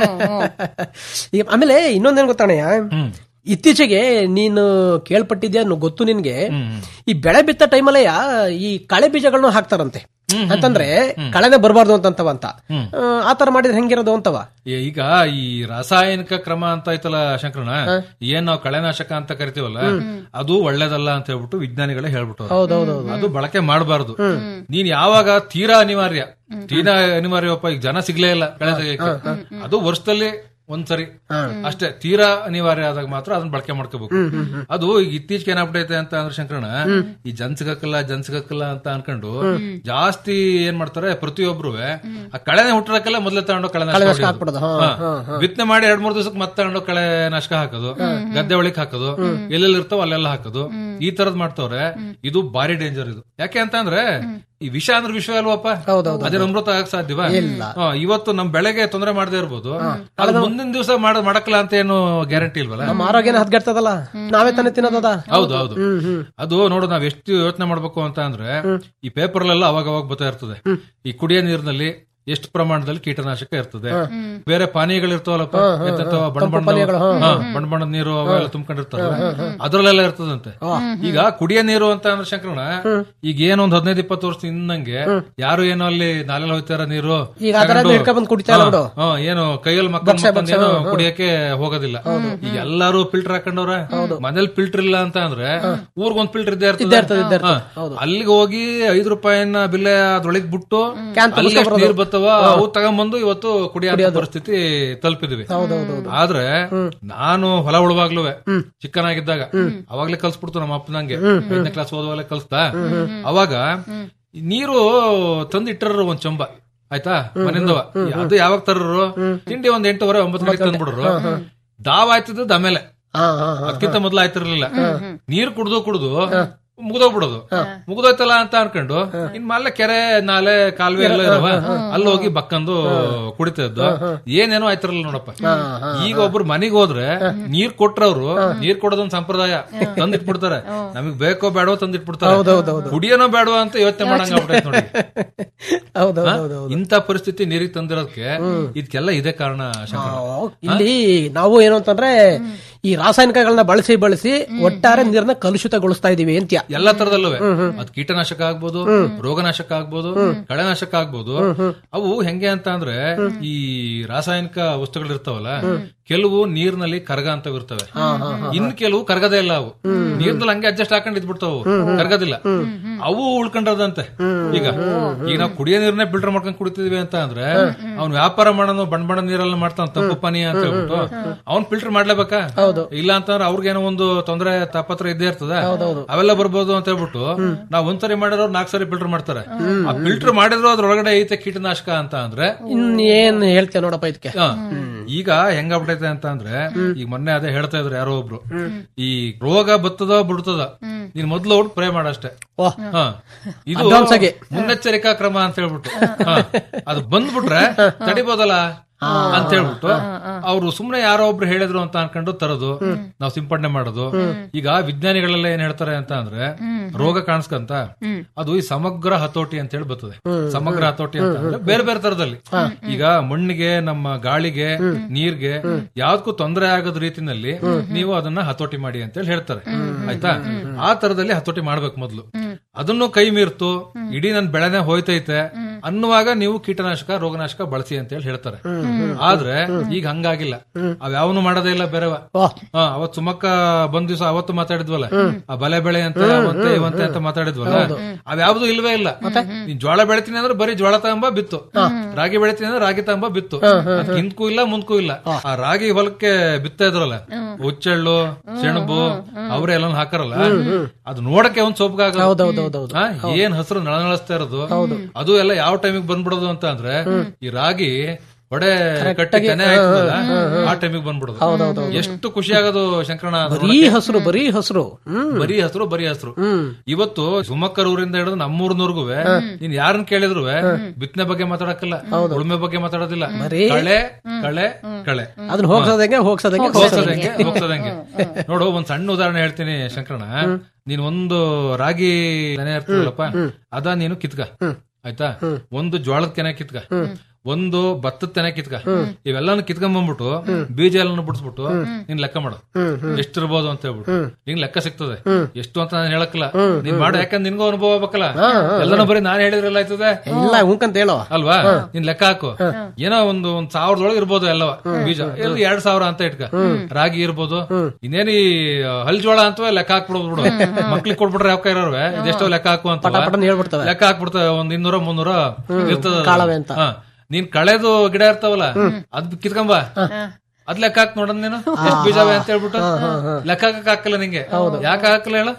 ಈಗ ಆಮೇಲೆ ಇನ್ನೊಂದೇನ್ ಗೊತ್ತಾಣಯ್ಯ ಇತ್ತೀಚೆಗೆ ನೀನು ಕೇಳ್ಪಟ್ಟಿದ್ಯಾ ನು- ಗೊತ್ತು ನಿನ್ಗೆ ಈ ಬೆಳೆ ಬಿತ್ತ ಟೈಮಲ್ಲೇ ಈ ಕಳೆ ಬೀಜಗಳನ್ನು ಹಾಕ್ತಾರಂತೆ ಅಂತಂದ್ರೆ ಕಳೆನೆ ಬರಬಾರ್ದು ಅಂತಂತವ ಅಂತ ಆ, ಆತರ ಮಾಡಿದ್ರೆ ಹೆಂಗಿರೋದು ಅಂತವ ಏ, ಈಗ ಈ ರಾಸಾಯನಿಕ ಕ್ರಮ ಅಂತ ಐತಲ್ಲ ಶಂಕರಣ ಏನ್ ನಾವು ಕಳೆನಾಶಕ ಅಂತ ಕರಿತೀವಲ್ಲ ಅದು ಒಳ್ಳೇದಲ್ಲ ಅಂತ ಹೇಳ್ಬಿಟ್ಟು ವಿಜ್ಞಾನಿಗಳೇ ಹೇಳ್ಬಿಟ್ಟು ಹೌದೌದು ಅದು ಬಳಕೆ ಮಾಡಬಾರ್ದು ನೀನ್ ಯಾವಾಗ ತೀರಾ ಅನಿವಾರ್ಯ ತೀರಾ ಅನಿವಾರ್ಯವಪ್ಪ ಈಗ ಜನ ಸಿಗ್ಲೇ ಇಲ್ಲ ಕಳೆ ತೆಗಿಯಕ್ಕೆ ಅದು ವರ್ಷದಲ್ಲಿ ಒಂದ್ಸರಿ ಅಷ್ಟೇ ತೀರಾ ಅನಿವಾರ್ಯ ಆದಾಗ ಮಾತ್ರ ಅದನ್ನ ಬಳಕೆ ಮಾಡ್ಕೋಬೇಕು ಅದು ಈಗ ಇತ್ತೀಚೆಗೆ ಏನಾಗ್ಬಿಟ್ಟೈತೆ ಅಂತ ಅಂದ್ರೆ ಶಂಕರಣ ಈ ಜನ್ ಸಿಗಕ್ಕಲ್ಲ ಜನ್ ಸಿಗಕ್ಕಲ್ಲ ಅಂತ ಅನ್ಕೊಂಡು ಜಾಸ್ತಿ ಏನ್ ಮಾಡ್ತಾರೆ ಪ್ರತಿಯೊಬ್ರು ಆ ಕಳೆನೆ ಹುಟ್ಟರಕ್ಕೆಲ್ಲ ಮೊದ್ಲೇ ತಗೊಂಡು ಕಳೆ ಹಾಕ್ಬಿಡೋದು, ಹಾ, ಬಿತ್ತನೆ ಮಾಡಿ ಎರಡ್ ಮೂರ್ ದಿವಸಕ್ಕೆ ಮತ್ತೆ ತಗೊಂಡು ಕಳೆ ನಾಶಕ ಹಾಕೋದು ಗದ್ದೆ ಒಳಗ್ ಹಾಕೋದು ಎಲ್ಲೆಲ್ಲಿ ಇರ್ತಾವ ಅಲ್ಲೆಲ್ಲ ಹಾಕೋದು ಈ ತರದ್ ಮಾಡ್ತವ್ರೆ ಇದು ಬಾರಿ ಡೇಂಜರ್ ಇದು ಯಾಕೆ ಅಂತ ಅಂದ್ರೆ ಈ ವಿಷ ಅಂದ್ರೆ ವಿಷ ಅಲ್ವಪ್ಪ ಹೌದೌದು. ಅದೇ ಅಮೃತ ಆಗಕ್ ಸಾಧ್ಯವಾ ಹಾ, ಇವತ್ತು ನಮ್ ಬೆಳೆಗೆ ತೊಂದರೆ ಮಾಡದೇ ಇರ್ಬೋದು ಅದು ಮುಂದಿನ ದಿವಸ ಮಾಡ ಮಾಡಕ್ಕಲ್ಲ ಅಂತ ಏನು ಗ್ಯಾರಂಟಿ ಇಲ್ವಲ್ಲ ನಮ್ಮ ಆರೋಗ್ಯನ ಹದ್ಗೆಡ್ತದಲ್ಲ ನಾವೇ ತಾನೇ ತಿನ್ನೋದದ ಹೌದು ಹೌದು ಅದು ನೋಡು ನಾವ್ ಎಷ್ಟು ಯೋಚನೆ ಮಾಡ್ಬೇಕು ಅಂತ ಅಂದ್ರೆ ಈ ಪೇಪರ್ ಅವಾಗ ಅವಾಗ ಬರ್ತಾ ಇರ್ತದೆ ಈ ಕುಡಿಯೋ ನೀರಿನಲ್ಲಿ ಎಷ್ಟು ಪ್ರಮಾಣದಲ್ಲಿ ಕೀಟನಾಶಕ ಇರ್ತದೆ ಬೇರೆ ಪಾನೀಯಗಳಿರ್ತಾವಲ್ಲಪ್ಪ ಎಂತೆಂಥವ ಬಣ್ಣ ಬಣ್ಣದ ಹಾ, ಬಣ್ಣ ಬಣ್ಣದ ನೀರು ಅವೆಲ್ಲ ತುಂಬ್ಕೊಂಡಿರ್ತಾವ ಅದ್ರಲ್ಲೆಲ್ಲ ಇರ್ತದಂತೆ ಈಗ ಕುಡಿಯೋ ನೀರು ಅಂತ ಅಂದ್ರೆ ಶಂಕರಣ ಈಗ ಏನೋ ಒಂದ್ ಹದಿನೈದು ಇಪ್ಪತ್ತು ವರ್ಷ ಇನ್ನಂಗೆ ಯಾರು ಏನೋ ಅಲ್ಲಿ ನಾಲೆಲ್ಲ ಹೋಗ್ತಾರ ನೀರು ಈಗ ಅದರ ತಗೊಂಡು- ಹಿಡ್ಕೊಂಡ್ ಬಂದ್ ಕುಡಿತಾ ಇಲ್ಲ ಹಾ, ಬಿಡು. ಹಾ, ಏನು ಕೈಯಲ್ಲಿ ಮಕ್ಕಳು ಏನೋ ಕುಡಿಯಕ್ಕೆ ಹೋಗೋದಿಲ್ಲ ಈಗ ಎಲ್ಲಾರು ಫಿಲ್ಟರ್ ಹಾಕೊಂಡವ್ರ ಮನೇಲಿ ಫಿಲ್ಟರ್ ಇಲ್ಲ ಅಂತ ಅಂದ್ರೆ ಊರ್ಗೊಂದ್ ಫಿಲ್ಟರ್ ಇದ್ದೇ ಇರ್ತದೆ ಹಾ. ಅಲ್ಲಿಗೆ ಹೋಗಿ ಐದು ರೂಪಾಯಿನ ಬಿಲ್ಲೆ ಅದ್ರೊಳಗ್ ಬಿಟ್ಟು ಅಲ್ಲಿ ಎಷ್ಟ್ ನೀರ್ ಬರ್ತಾವ ಅವು ತಗೊಂಬಂದು ಇವತ್ತು ಕುಡಿಯೋ ಪರಿಸ್ಥಿತಿ ತಲುಪಿದ್ವಿ ಆದ್ರೆ ನಾನು ಹೊಲ ಉಳುವಾಗ್ಲೂ ಚಿಕ್ಕನಾಗಿದ್ದಾಗ ಅವಾಗ್ಲೇ ಕಲ್ಸ್ಬಿಡ್ತು ನಮ್ಮ ಅಪ್ಪನಂಗೆ ಐದನೇ ಕ್ಲಾಸ್ ಓದುವಾಗಲೇ ಕಲ್ಸ್ತಾ ಅವಾಗ ಈ ನೀರು ತಂದು ಇಟ್ಟರು ಒಂದ್ ಚಂಬ ಆಯ್ತಾ ಮನೆಯಿಂದವ ಅದು ಯಾವಾಗ ತರ್ರು ತಿಂಡಿ ಒಂದ್ ಎಂಟೂವರೆ ಒಂಬತ್ತು ಗಂಟೆಗೆ ತಂದ್ಬಿಡ್ರು ದಾವ್ ಆಯ್ತಿದ್ದು ಆಮೇಲೆ ಹಾ ಹಾ ಅದಕ್ಕಿಂತ ಮೊದ್ಲು ಆಯ್ತಿರ್ಲಿಲ್ಲ ನೀರ್ ಕುಡ್ದು ಕುಡ್ದು ಮುಗ್ದೋಗ್ಬಿಡೋದು ಮುಗ್ದೋಯ್ತಲ್ಲ ಅಂತ ಅನ್ಕೊಂಡು ಇನ್ ಮಲ್ಲ ಕೆರೆ ನಾಲೆ ಕಾಲುವೆ ಎಲ್ಲ ಇರವ ಅಲ್ಲಿ ಹೋಗಿ ಬಕ್ಕಂದು ಕುಡಿತಾ ಇದ್ದು ಏನೇನೋ ಆಯ್ತಿರಲ್ಲ ನೋಡಪ್ಪ ಈಗ ಒಬ್ರು ಮನೆಗೆ ಹೋದ್ರೆ ನೀರ್ ಕೊಟ್ರವ್ರು ನೀರ್ ಕೊಡೋದೊಂದ್ ಸಂಪ್ರದಾಯ ತಂದಿಟ್ಬಿಡ್ತಾರೆ ನಮಗ್ ಬೇಕೋ ಬೇಡವೋ ತಂದಿಟ್ಬಿಡ್ತಾರೆ ಕುಡಿಯೋನೋ ಬೇಡವೋ ಅಂತ ಯೋಚನೆ ಮಾಡಂಗ ಆಗ್ಬಿಟ್ಟೈತೆ ನೋಡಿ ಹೌದೌದು ಇಂಥ ಪರಿಸ್ಥಿತಿ ನೀರಿಗೆ ತಂದಿರೋದಕ್ಕೆ ಇದಕ್ಕೆಲ್ಲ ಇದೇ ಕಾರಣ ಶಂಕರ ಇಲ್ಲಿ ನಾವು ಏನು ಅಂತಂದ್ರೆ ಈ ರಾಸಾಯನಿಕಗಳನ್ನ ಬಳಸಿ ಬಳಸಿ ಒಟ್ಟಾರೆ ನೀರನ್ನ ಕಲುಷಿತಗೊಳಿಸ್ತಾ ಇದೀವಿ ಅಂತ್ಯ ಎಲ್ಲಾ ತರದಲ್ಲೂ ಅದ್ ಕೀಟನಾಶಕ ಆಗ್ಬೋದು ರೋಗನಾಶಕ ಆಗ್ಬೋದು ಕಳೆನಾಶಕ ಆಗ್ಬೋದು ಅವು ಹೆಂಗೆ ಅಂತ ಅಂದ್ರೆ ಈ ರಾಸಾಯನಿಕ ವಸ್ತುಗಳು ಇರ್ತಾವಲ್ಲ ಕೆಲವು ನೀರ್ನಲ್ಲಿ ಕರಗ ಅಂತವ್ ಇರ್ತವೆ ಇನ್ ಕೆಲವು ಕರಗದೇ ಇಲ್ಲ ಅವು ನೀರ್ನಲ್ಲಿ ಹಂಗೆ ಅಡ್ಜಸ್ಟ್ ಹಾಕೊಂಡ್ ಇದ್ಬಿಡ್ತಾವು ಕರಗದಿಲ್ಲ ಅವು ಉಳ್ಕೊಂಡದಂತೆ ಈಗ ಈಗ ನಾವು ಕುಡಿಯೋ ನೀರನ್ನೇ ಫಿಲ್ಟರ್ ಮಾಡ್ಕೊಂಡ್ ಕುಡಿತಿದ್ವಿ ಅಂತ ಅಂದ್ರೆ ಅವ್ನ್ ವ್ಯಾಪಾರ ಮಾಡೋನು ಬಣ್ಣ ಬಣ್ಣ ನೀರೆಲ್ಲ ಮಾಡ್ತಾನ ತಪ್ಪು ಪಾನೀಯ ಅಂತ ಹೇಳ್ಬಿಟ್ಟು ಅವ್ನ್ ಫಿಲ್ಟರ್ ಮಾಡ್ಲೇಬೇಕಾ ಇಲ್ಲ ಅಂತಂದ್ರೆ ಅವ್ರಿಗೇನೋ ಒಂದು ತೊಂದರೆ ತಾಪತ್ರ ಇದ್ದೇ ಇರ್ತದ ಅವೆಲ್ಲ ಬರ್ಬೋದು ಅಂತ ಹೇಳ್ಬಿಟ್ಟು ನಾವ್ ಒಂದ್ಸರಿ ಮಾಡಿರೋ ನಾಲ್ಕು ಸರಿ ಫಿಲ್ಟರ್ ಮಾಡ್ತಾರೆ ಆ ಫಿಲ್ಟರ್ ಮಾಡಿದ್ರು ಅದ್ರೊಳಗಡೆ ಐತೆ ಕೀಟನಾಶಕ ಅಂತ ಅಂದ್ರೆ ಇನ್ ಏನ್ ಹೇಳ್ತೇವೆ ನೋಡಪ್ಪ ಇದಕ್ಕೆ ಹ. ಈಗ ಹೆಂಗಾಗ್ಬಿಟ್ಟೈತೆ ಅಂತ ಅಂದ್ರೆ ಈಗ ಮೊನ್ನೆ ಅದೇ ಹೇಳ್ತಾ ಇದ್ರು ಯಾರೋ ಒಬ್ರು ಈ ರೋಗ ಬತ್ತದ ಬಿಡ್ತದ ನೀನ್ ಮೊದ್ಲು ಅವ್ರು ಪ್ರೇ ಮಾಡಷ್ಟೇ ವಾಹ್. ಹ. ಇದು Advance ಆಗಿ. ಮುನ್ನೆಚ್ಚರಿಕಾ ಕ್ರಮ ಅಂತ ಹೇಳ್ಬಿಟ್ಟು ಹ. ಅದು ಬಂದ್ಬಿಟ್ರೆ ತಡಿಬೋದಲ್ಲ ಅಂತ ಹೇಳ್ಬಿಟ್ಟು ಅವ್ರು ಸುಮ್ನೆ ಯಾರೋ ಒಬ್ರು ಹೇಳಿದ್ರು ಅಂತ ಅನ್ಕೊಂಡು ತರೋದು ನಾವು ಸಿಂಪಡಣೆ ಮಾಡೋದು ಈಗ ವಿಜ್ಞಾನಿಗಳೆಲ್ಲ ಏನ್ ಹೇಳ್ತಾರೆ ಅಂತ ಅಂದ್ರೆ ರೋಗ ಕಾಣಿಸ್ಕಂತ ಅದು ಈ ಸಮಗ್ರ ಹತೋಟಿ ಅಂತ ಹೇಳಿ ಬರ್ತದೆ ಸಮಗ್ರ ಹತೋಟಿ ಅಂತ ಅಂದ್ರೆ ಬೇರೆ ಬೇರೆ ತರದಲ್ಲಿ ಈಗ ಮಣ್ಣಿಗೆ ನಮ್ಮ ಗಾಳಿಗೆ ನೀರ್ಗೆ ಯಾವ್ದಕ್ಕೂ ತೊಂದರೆ ಆಗದ ರೀತಿನಲ್ಲಿ ನೀವು ಅದನ್ನ ಹತೋಟಿ ಮಾಡಿ ಅಂತ ಹೇಳಿ ಹೇಳ್ತಾರೆ ಆಯ್ತಾ ಆ ತರದಲ್ಲಿ ಹತೋಟಿ ಮಾಡ್ಬೇಕು ಮೊದ್ಲು ಅದನ್ನು ಕೈ ಮೀರ್ತು ಇಡೀ ನನ್ ಬೆಳೆನೆ ಹೋಯ್ತೈತೆ ಅನ್ನುವಾಗ ನೀವು ಕೀಟನಾಶಕ ರೋಗನಾಶಕ ಬಳಸಿ ಅಂತ ಹೇಳಿ ಹೇಳ್ತಾರೆ ಆದ್ರೆ ಈಗ ಹಂಗಾಗಿಲ್ಲ ಅವ್ಯಾವನು ಮಾಡೋದೇ ಇಲ್ಲ ಬೇರೆವ ವಾಹ್. ಹಾ ಅವತ್ ಸುಮಕ್ಕ ಬಂದ್ ದಿವಸ ಅವತ್ತು ಮಾತಾಡಿದ್ವಲ್ಲ ಆ ಬಲೆ ಬೆಳೆ ಅಂತ ಅವಂತೆ ಇವಂತೆ ಅಂತ ಮಾತಾಡಿದ್ವಲ್ಲ ಅವ್ಯಾವ್ದು ಇಲ್ವೇ ಇಲ್ಲ ನೀನ್ ಜೋಳ ಬೆಳಿತೀನಿ ಅಂದ್ರೆ ಬರೀ ಜೋಳ ತಗೊಂಬ ಬಿತ್ತು ರಾಗಿ ಬೆಳಿತೀನಿ ಅಂದ್ರೆ ರಾಗಿ ತಗೊಂಬ ಬಿತ್ತು ಅದ್ಕ್ ಹಿಂದ್ಕೂ ಇಲ್ಲ ಮುಂದ್ಕೂ ಇಲ್ಲ ಆ ರಾಗಿ ಹೊಲಕ್ಕೆ ಬಿತ್ತಾ ಇದ್ರಲ್ಲ ಹುಚ್ಚೆಳ್ಳು ಸೆಣಬು ಅವ್ರೆ ಎಲ್ಲ ಹಾಕಾರಲ್ಲ ಅದು ನೋಡಕ್ಕೆ ಒಂದ್ ಸೊಪ್ಗಾಗಲ್ಲ ಹೌದೌದೌದೌದು ಆ, ಏನ್ ಹಸಿರು ನಳನಳಿಸ್ತಾ ಇರೋದು ಅದು ಎಲ್ಲ ಯಾವ ಟೈಮಿಗೆ ಬಂದ್ಬಿಡೋದು ಅಂತ ಅಂದ್ರೆ ಈ ರಾಗಿ ಒಡೆ ಕಟ್ಟಿ ತೆನೆ ಹಾಕ್ತದಲ್ಲ ಆ ಟೈಮಿಗೆ ಬಂದ್ಬಿಡೋದು ಎಷ್ಟು ಖುಷಿ ಆಗೋದು ಶಂಕರಣ ಅದು ಬರೀ ಹಸಿರು ಬರೀ ಹಸಿರು ಹ್ಮ್ ಬರೀ ಹಸ್ರು ಬರೀ ಹಸ್ರು ಇವತ್ತು ಸುಮಕ್ಕರ್ ಊರಿಂದ ಹಿಡಿದು ನಮ್ಮೂರ್ನವರ್ಗು ನೀನ್ ಯಾರನ್ನ ಕೇಳಿದ್ರು ಬಿತ್ತನೆ ಬಗ್ಗೆ ಮಾತಾಡಕ್ಕಲ್ಲ ಉಳುಮೆ ಬಗ್ಗೆ ಮಾತಾಡೋದಿಲ್ಲ ಕಳೆ ಕಳೆ ಕಳೆ ಅದನ್ನ ಹೋಗ್ಸೋದಂಗೆ ಹೋಗ್ಸೋದಂಗೆ ಹೋಗ್ತದಂಗೆ ಹೋಗ್ತದಂಗೆ ನೋಡು ಒಂದ್ ಸಣ್ಣ ಉದಾಹರಣೆ ಹೇಳ್ತೀನಿ ಶಂಕರಣ ನೀನ್ ಒಂದು ರಾಗಿ ತೆನೆ ಇರ್ತದಲ್ಲಪ್ಪ ಅದ ನೀನು ಕಿತ್ಕ ಆಯ್ತಾ ಒಂದು ಜೋಳದ ಕೆನೆ ಕಿತ್ಕ ಒಂದು ಭತ್ತದ ತೆನೆ ಕಿತ್ಕ ಇವೆಲ್ಲಾನು ಕಿತ್ಕೊಂಡ್ ಬಂದ್ಬಿಟ್ಟು ಬೀಜ ಎಲ್ಲ ಬಿಡಿಸ್ಬಿಟ್ಟು ನೀನ್ ಲೆಕ್ಕ ಮಾಡು ಎಷ್ಟಿರ್ಬೋದು ಅಂತ ಹೇಳ್ಬಿಟ್ಟು ನಿಂಗ್ ಲೆಕ್ಕ ಸಿಗ್ತದೆ ಎಷ್ಟು ಅಂತ ನಾನು ಹೇಳಕ್ಕಲ್ಲ ನೀನ್ ಮಾಡು ಯಾಕಂದ್ರೆ ನಿನ್ಗೂ ಅನುಭವ ಆಗ್ಬೇಕಲ್ಲ ಎಲ್ಲಾನು ಬರೀ ನಾನ್ ಹೇಳಿದ್ರಲ್ಲ ಆಯ್ತದೆ ಇಲ್ಲ ಉಂಕಂತ ಹೇಳೋ ಅಲ್ವಾ ನೀನ್ ಲೆಕ್ಕ ಹಾಕು ಏನೋ ಒಂದು ಒಂದ್ ಸಾವಿರದೊಳಗೆ ಇರ್ಬೋದು ಎಲ್ಲವ ಬೀಜ ಎಲ್ಲಿ ಎರಡ್ ಸಾವಿರ ಅಂತ ಇಟ್ಕ ರಾಗಿ ಇರ್ಬೋದು ಇನ್ನೇನಿ ಹಲ್ ಜೋಳ ಅಂತವೇ ಲೆಕ್ಕ ಹಾಕ್ಬಿಡೋದು ಬಿಡು ಮಕ್ಳಿಗೆ ಕೊಟ್ಬಿಟ್ರೆ ಯಾವ ಇರೋರ್ವೆ ಇದೆಷ್ಟೋ ಲೆಕ್ಕ ಹಾಕು ಅಂತ ಪಟಪಟನ್ ಹೇಳ್ಬಿಡ್ತವೆ ಲೆಕ್ಕ ಹಾಕ್ಬಿಡ್ತವೆ ಒಂದ್ ಇನ್ನೂರ ಮುನ್ನೂರ ಇರ್ತದ ಕಾಳವೆ ಅಂತ. ನೀನ್ ಕಳೆದು ಗಿಡ ಇರ್ತಾವಲ್ಲ ಅದ್ ಕಿತ್ಕೊಂಬ ಅದ್ ಲೆಕ್ಕ ಹಾಕ್ ನೋಡೋದ್ ನೀನು ಎಷ್ಟ್ ಬೀಜವೆ ಅಂತ ಹೇಳ್ಬಿಟ್ಟು ಲೆಕ್ಕ ಹಾಕಕ್ ಹಾಕಲ್ಲ ನಿಂಗೆ ಯಾಕೆ ಹಾಕಲ್ಲ ಹೇಳ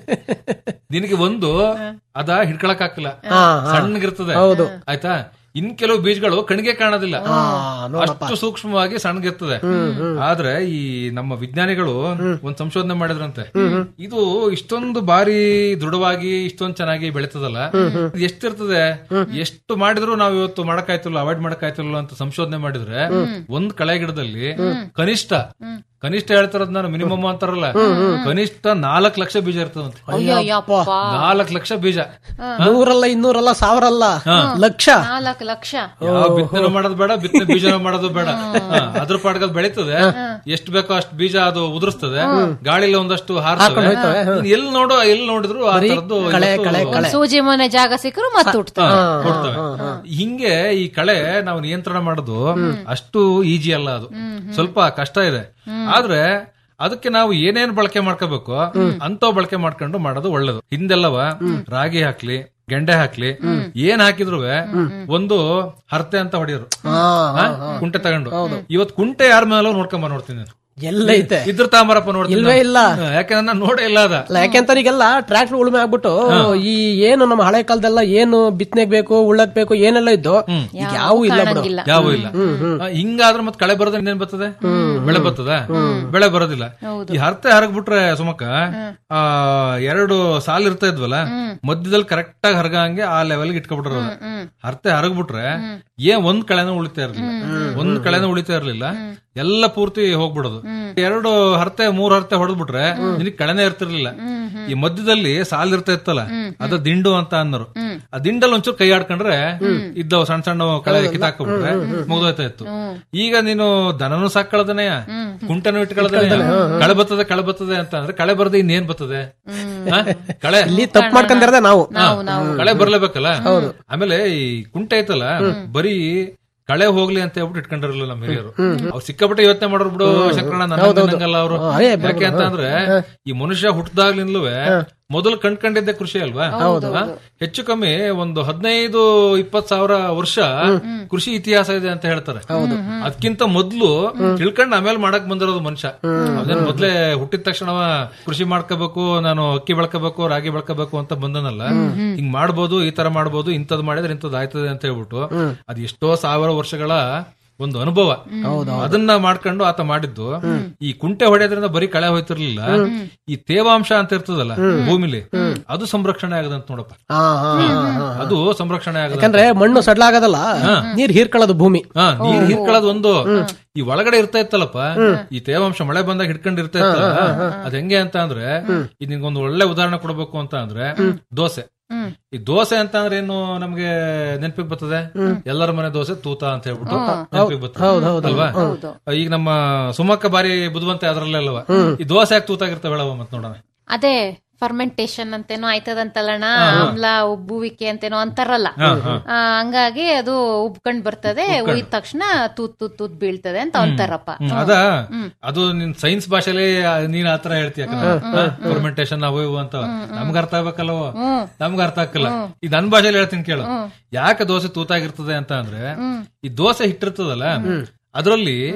ನಿನಗೆ ಒಂದು ಅದ ಹಿಡ್ಕೊಳಕ್ ಹಾಕಲ್ಲ ಸಣ್ಣಗಿರ್ತದೆ ಆಯ್ತಾ ಇನ್ ಕೆಲವು ಬೀಜಗಳು ಕಣ್ಗೆ ಕಾಣೋದಿಲ್ಲ ಅಷ್ಟು ಸೂಕ್ಷ್ಮವಾಗಿ ಸಣ್ಣಗಿರ್ತದೆ ಆದ್ರೆ ಈ ನಮ್ಮ ವಿಜ್ಞಾನಿಗಳು ಒಂದ್ ಸಂಶೋಧನೆ ಮಾಡಿದ್ರಂತೆ ಇದು ಇಷ್ಟೊಂದು ಬಾರಿ ದೃಢವಾಗಿ ಇಷ್ಟೊಂದ್ ಚೆನ್ನಾಗಿ ಬೆಳೀತದಲ್ಲ ಇದು ಎಷ್ಟಿರ್ತದೆ ಎಷ್ಟು ಮಾಡಿದ್ರು ನಾವ್ ಇವತ್ತು ಮಾಡಕ್ಕಾಯ್ತಿಲ್ಲ ಅವಾಯ್ಡ್ ಮಾಡಕ್ಕಾಯ್ತಿಲ್ಲ ಅಂತ ಸಂಶೋಧನೆ ಮಾಡಿದ್ರೆ ಒಂದ್ ಕಳೆ ಗಿಡದಲ್ಲಿ ಕನಿಷ್ಠ ಕನಿಷ್ಠ ಹೇಳ್ತಾರದ್ ನಾನು ಮಿನಿಮಮ್ ಅಂತಾರಲ್ಲ ಕನಿಷ್ಠ ನಾಲ್ಕ್ ಲಕ್ಷ ಬೀಜ ಇರ್ತದಂತೆ ಅಯ್ಯಯ್ಯಪ್ಪ ನಾಲ್ಕ್ ಲಕ್ಷ ಬೀಜ ನೂರಲ್ಲ ಇನ್ನೂರಲ್ಲ ಸಾವಿರಲ್ಲ ಲಕ್ಷ ನಾಲ್ಕು ಲಕ್ಷ ಯಾವ ಬಿತ್ತನೆ ಮಾಡೋದು ಬೇಡ ಬಿತ್ತನೆ ಬೀಜ ಮಾಡೋದು ಬೇಡ ಹಾ, ಅದ್ರ ಪಾಡ್ಗದ್ ಬೆಳೀತದೆ ಎಷ್ಟು ಬೇಕೋ ಅಷ್ಟು ಬೀಜ ಅದು ಉದುರಿಸ್ತದೆ ಗಾಳಿಲಿ ಒಂದಷ್ಟು ಹಾರ್ತವೆ ಎಲ್ಲಿ ನೋಡೋ ಎಲ್ಲಿ ನೋಡಿದ್ರು ಆ ತರದ್ದು ಇವತ್ತು ಸೂಜಿ ಮನೆ ಜಾಗ ಸಿಕ್ಕರು ಮತ್ತೆ ಹುಟ್ತವೆ ಕೊಡ್ತವೆ ಹಿಂಗೆ ಈ ಕಳೆ ನಾವು ನಿಯಂತ್ರಣ ಮಾಡೋದು ಅಷ್ಟು ಈಜಿ ಅಲ್ಲ ಅದು ಸ್ವಲ್ಪ ಕಷ್ಟ ಇದೆ ಆದ್ರೆ ಅದಕ್ಕೆ ನಾವು ಏನೇನ್ ಬಳಕೆ ಮಾಡ್ಕೋಬೇಕು ಅಂತವ್ ಬಳಕೆ ಮಾಡ್ಕೊಂಡು ಮಾಡೋದು ಒಳ್ಳೇದು ಹಿಂದೆಲ್ಲವ ರಾಗಿ ಹಾಕ್ಲಿ ಗೆಂಡೆ ಹಾಕ್ಲಿ ಏನ್ ಹಾಕಿದ್ರು ಒಂದು ಹರತೆ ಅಂತ ಹೊಡೆಯೋರು ಹಾ? ಕುಂಟೆ ತಗೊಂಡು ಇವತ್ ಕುಂಟೆ ಯಾರ ಮೇಲೂ ನೋಡ್ಕೊಂಬ ನೋಡ್ತೀನಿ ನಾನು ಎಲ್ಲ ಐತೆ ಇದ್ರ ತಾಮರಪ್ಪ ನೋಡ್ತೀನಿ ಇಲ್ವೇ ನಾನು. ಇಲ್ಲ. ಹಾ, ಯಾಕಂದ್ರೆ ನಾನು ನೋಡೇ ಇಲ್ಲ ಅದ ಅಲ್ಲ ಯಾಕೆಂತ ಈಗೆಲ್ಲ ಟ್ರ್ಯಾಕ್ಟರ್ ಉಳುಮೆ ಆಗ್ಬಿಟ್ಟು ಈ ಏನು ನಮ್ಮ ಹಳೆ ಕಾಲದೆಲ್ಲ ಏನು ಬಿತ್ತನೆಗ್ ಬೇಕು ಉಳ್ಳಕ್ ಬೇಕು ಏನೆಲ್ಲ ಇದ್ದು ಈಗ ಯಾವು ಇಲ್ಲ ಬಿಡು ಕಾಣಂಗಿಲ್ಲ ಯಾವ ಇಲ್ಲ ಆ, ಹಿಂಗಾದ್ರೆ ಮತ್ತೆ ಕಳೆ ಬರೋದ್ರೆ ಇನ್ನೇನ್ ಬರ್ತದೆ ಬೆಳೆ ಬರ್ತದ ಬೆಳೆ ಬರೋದಿಲ್ಲ ಈ ಹರತೆ ಹರಗ್ಬಿಟ್ರೆ ಸುಮಕ್ಕ ಆ ಎರಡು ಸಾಲ್ ಇರ್ತಾ ಇದ್ವಲ್ಲ ಮಧ್ಯದಲ್ಲಿ ಕರೆಕ್ಟ್ ಆಗಿ ಹರಗಂಗೆ ಆ ಲೆವೆಲ್ಗೆ ಇಟ್ಕೊಬಿಟ್ರ ಹರತೆ ಹರಗ್ಬಿಟ್ರೆ ಏನ್ ಒಂದ್ ಕಳೆನೂ ಉಳಿತಾ ಇರ್ಲಿಲ್ಲ ಒಂದ್ ಕಳೆನೂ ಉಳಿತಾ ಇರ್ಲಿಲ್ಲ ಎಲ್ಲ ಪೂರ್ತಿ ಹೋಗ್ಬಿಡೋದು ಎರಡು ಹರತೆ ಮೂರ್ ಹರತೆ ಹೊಡೆದ್ಬಿಟ್ರೆ ನಿನಗೆ ಕಳೆನೇ ಇರ್ತಿರ್ಲಿಲ್ಲ ಈ ಮಧ್ಯದಲ್ಲಿ ಸಾಲ್ ಇರ್ತಾ ಇತ್ತಲ್ಲ ಅದ ದಿಂಡು ಅಂತ ಅನ್ನೋರು ಆ ದಿಂಡಲ್ಲಿ ಒಂಚೂರು ಕೈ ಆಡ್ಕೊಂಡ್ರೆ ಇದ್ದವು ಸಣ್ಣ ಸಣ್ಣ ಕಳೆ ಕಿತ್ತಾಕ್ಬಿಟ್ರೆ ಮುಗ್ದೋಯ್ತಾ ಇತ್ತು ಈಗ ನೀನು ದನನು ಸಾಕೊಳ್ಳದನೆಯ ಕುಂಟನು ಇಟ್ಕೊಳ್ಳದನೆಯ ಕಳೆ ಬರ್ತದೆ ಕಳೆ ಬರ್ತದೆ ಅಂತ ಅಂದ್ರೆ ಕಳೆ ಬರದೆ ಇನ್ನೇನ್ ಬರ್ತದೆ ಹಾ? ಕಳೆ ಇಲ್ಲಿ ತಪ್ಪು ಮಾಡ್ಕೊಂಡಿರೋದೇ ನಾವು ಹಾ, ಕಳೆ ಬರ್ಲೇಬೇಕಲ್ಲ ಆಮೇಲೆ ಈ ಕುಂಟೆ ಐತಲ್ಲ ಬರೀ ಕಳೆ ಹೋಗ್ಲಿ ಅಂತ ಹೇಳ್ಬಿಟ್ಟು ಇಟ್ಕೊಂಡಿರಲಿಲ್ಲ ನಮ್ಮ ಹಿರಿಯರು ಅವ್ರು ಸಿಕ್ಕಾಪಟ್ಟೆ ಯೋಚನೆ ಮಾಡೋರು ಬಿಡು ಶಂಕರಣ್ಣ ನನ್ನಂಗಲ್ಲ ಅವರು ಯಾಕೆ ಅಂತ ಅಂದ್ರೆ ಈ ಮನುಷ್ಯ ಹುಟ್ಟದಾಗ್ಲಿಂದಲೂ ಮೊದಲು ಕಂಡ್ಕೊಂಡಿದ್ದೆ ಕೃಷಿ ಅಲ್ವಾ ಹಾ? ಹೆಚ್ಚು ಕಮ್ಮಿ ಒಂದು ಹದಿನೈದು ಇಪ್ಪತ್ ಸಾವಿರ ವರ್ಷ ಕೃಷಿ ಇತಿಹಾಸ ಇದೆ ಅಂತ ಹೇಳ್ತಾರೆ ಅದಕ್ಕಿಂತ ಮೊದ್ಲು ತಿಳ್ಕೊಂಡ್ ಆಮೇಲೆ ಮಾಡಕ್ ಬಂದಿರೋದು ಮನುಷ್ಯ ಅದೇನ್ ಮೊದ್ಲೇ ಹುಟ್ಟಿದ ತಕ್ಷಣ ಅವ ಕೃಷಿ ಮಾಡ್ಕೋಬೇಕು ನಾನು ಅಕ್ಕಿ ಬೆಳ್ಕೋಬೇಕು ರಾಗಿ ಬೆಳ್ಕೋಬೇಕು ಅಂತ ಬಂದನಲ್ಲ ಹಿಂಗ್ ಮಾಡ್ಬೋದು ಈ ತರ ಮಾಡ್ಬೋದು ಇಂಥದ್ ಮಾಡಿದ್ರೆ ಇಂಥದ್ ಆಯ್ತದೆ ಅಂತ ಹೇಳ್ಬಿಟ್ಟು ಅದ್ ಎಷ್ಟೋ ಸಾವಿರ ವರ್ಷಗಳ ಒಂದು ಅನುಭವ ಅದನ್ನ ಮಾಡ್ಕೊಂಡು ಆತ ಮಾಡಿದ್ದು ಈ ಕುಂಟೆ ಹೊಡೆಯೋದ್ರಿಂದ ಬರೀ ಕಳೆ ಹೋಯ್ತಿರ್ಲಿಲ್ಲ ಈ ತೇವಾಂಶ ಅಂತ ಇರ್ತದಲ್ಲ ಭೂಮಿಲಿ ಅದು ಸಂರಕ್ಷಣೆ ಆಗದಂತ ನೋಡಪ್ಪ ಹಾ, ಹಾ, ಹಾ, ಹಾ. ಅದು ಸಂರಕ್ಷಣೆ ಆಗದ ಯಾಕಂದ್ರೆ ಮಣ್ಣು ಸಡ್ಲಾಗದಲ್ಲ ನೀರ್ ಹೀರ್ಕೊಳ್ಳೋದು ಭೂಮಿ ಹಾ ನೀರ್ ಹಿರ್ಕೊಳ್ಳೋದು ಒಂದು ಈ ಒಳಗಡೆ ಇರ್ತಾ ಇತ್ತಲ್ಲಪ್ಪ ಈ ತೇವಾಂಶ ಮಳೆ ಬಂದಾಗ ಹಿಡ್ಕೊಂಡು ಇರ್ತಾ ಇತ್ತಲ್ಲ ಅದ್ ಹೆಂಗೆ ಅಂತ ಅಂದ್ರೆ ಇದು ನಿನ್ಗೊಂದು ಒಳ್ಳೆ ಉದಾಹರಣೆ ಕೊಡ್ಬೇಕು ಅಂತ ಅಂದ್ರೆ ದೋಸೆ ಈ ದೋಸೆ ಅಂತ ಅಂದ್ರೆ ಏನು ನಮ್ಗೆ ನೆನಪಿಗೆ ಬರ್ತದೆ ಎಲ್ಲರ ಮನೆ ದೋಸೆ ತೂತ ಅಂತ ಹೇಳ್ಬಿಟ್ಟು ನೆನಪಿಗೆ ಬರ್ತದೆ ಅಲ್ವಾ ಈಗ ನಮ್ಮ ಸುಮಕ್ಕ ಬಾರಿ ಬುದ್ಧಿವಂತೆ ಅದ್ರಲ್ಲೇ ಅಲ್ವಾ ಈ ದೋಸೆ ಯಾಕೆ ತೂತಾಗಿರ್ತಾವೆ ಹೇಳವ ಮತ್ ನೋಡೋಣ ಅದೇ ಫರ್ಮೆಂಟೇಶನ್ ಅಂತೇನೋ ಆಯ್ತದಂತಲ್ಲಣ್ಣ ಆಮ್ಲ ಉಬ್ಬುವಿಕೆ ಅಂತೇನೋ ಅಂತಾರಲ್ಲ ಆ, ಹಂಗಾಗಿ ಅದು ಉಬ್ಕೊಂಡ್ ಬರ್ತದೆ ಉಯ್ದ ತಕ್ಷಣ ತೂತ್ ತೂತ್ ತೂತ್ ಬೀಳ್ತದೆ ಅಂತ ಅಂತಾರಪ್ಪ ಅದ ಅದು ನಿನ್ ಸೈನ್ಸ್ ಭಾಷೆಲಿ ನೀನ್ ಆತರ ಹೇಳ್ತೀಯ ಫರ್ಮೆಂಟೇಶನ್ ಅವು ಇವು ಅಂತ ನಮ್ಗ ಅರ್ಥ ಆಗ್ಬೇಕಲ್ವ ನಮ್ಗ ಅರ್ಥ ಆಗಲ್ಲ ಈಗ ನನ್ ಭಾಷೆಲಿ ಹೇಳ್ತೀನಿ ಕೇಳು ಯಾಕೆ ದೋಸೆ ತೂತಾಗಿರ್ತದೆ ಅಂತ ಅಂದ್ರೆ ಈ ದೋಸೆ ಹಿಟ್ಟಿರ್ತದಲ್ಲ ಅದ್ರಲ್ಲಿ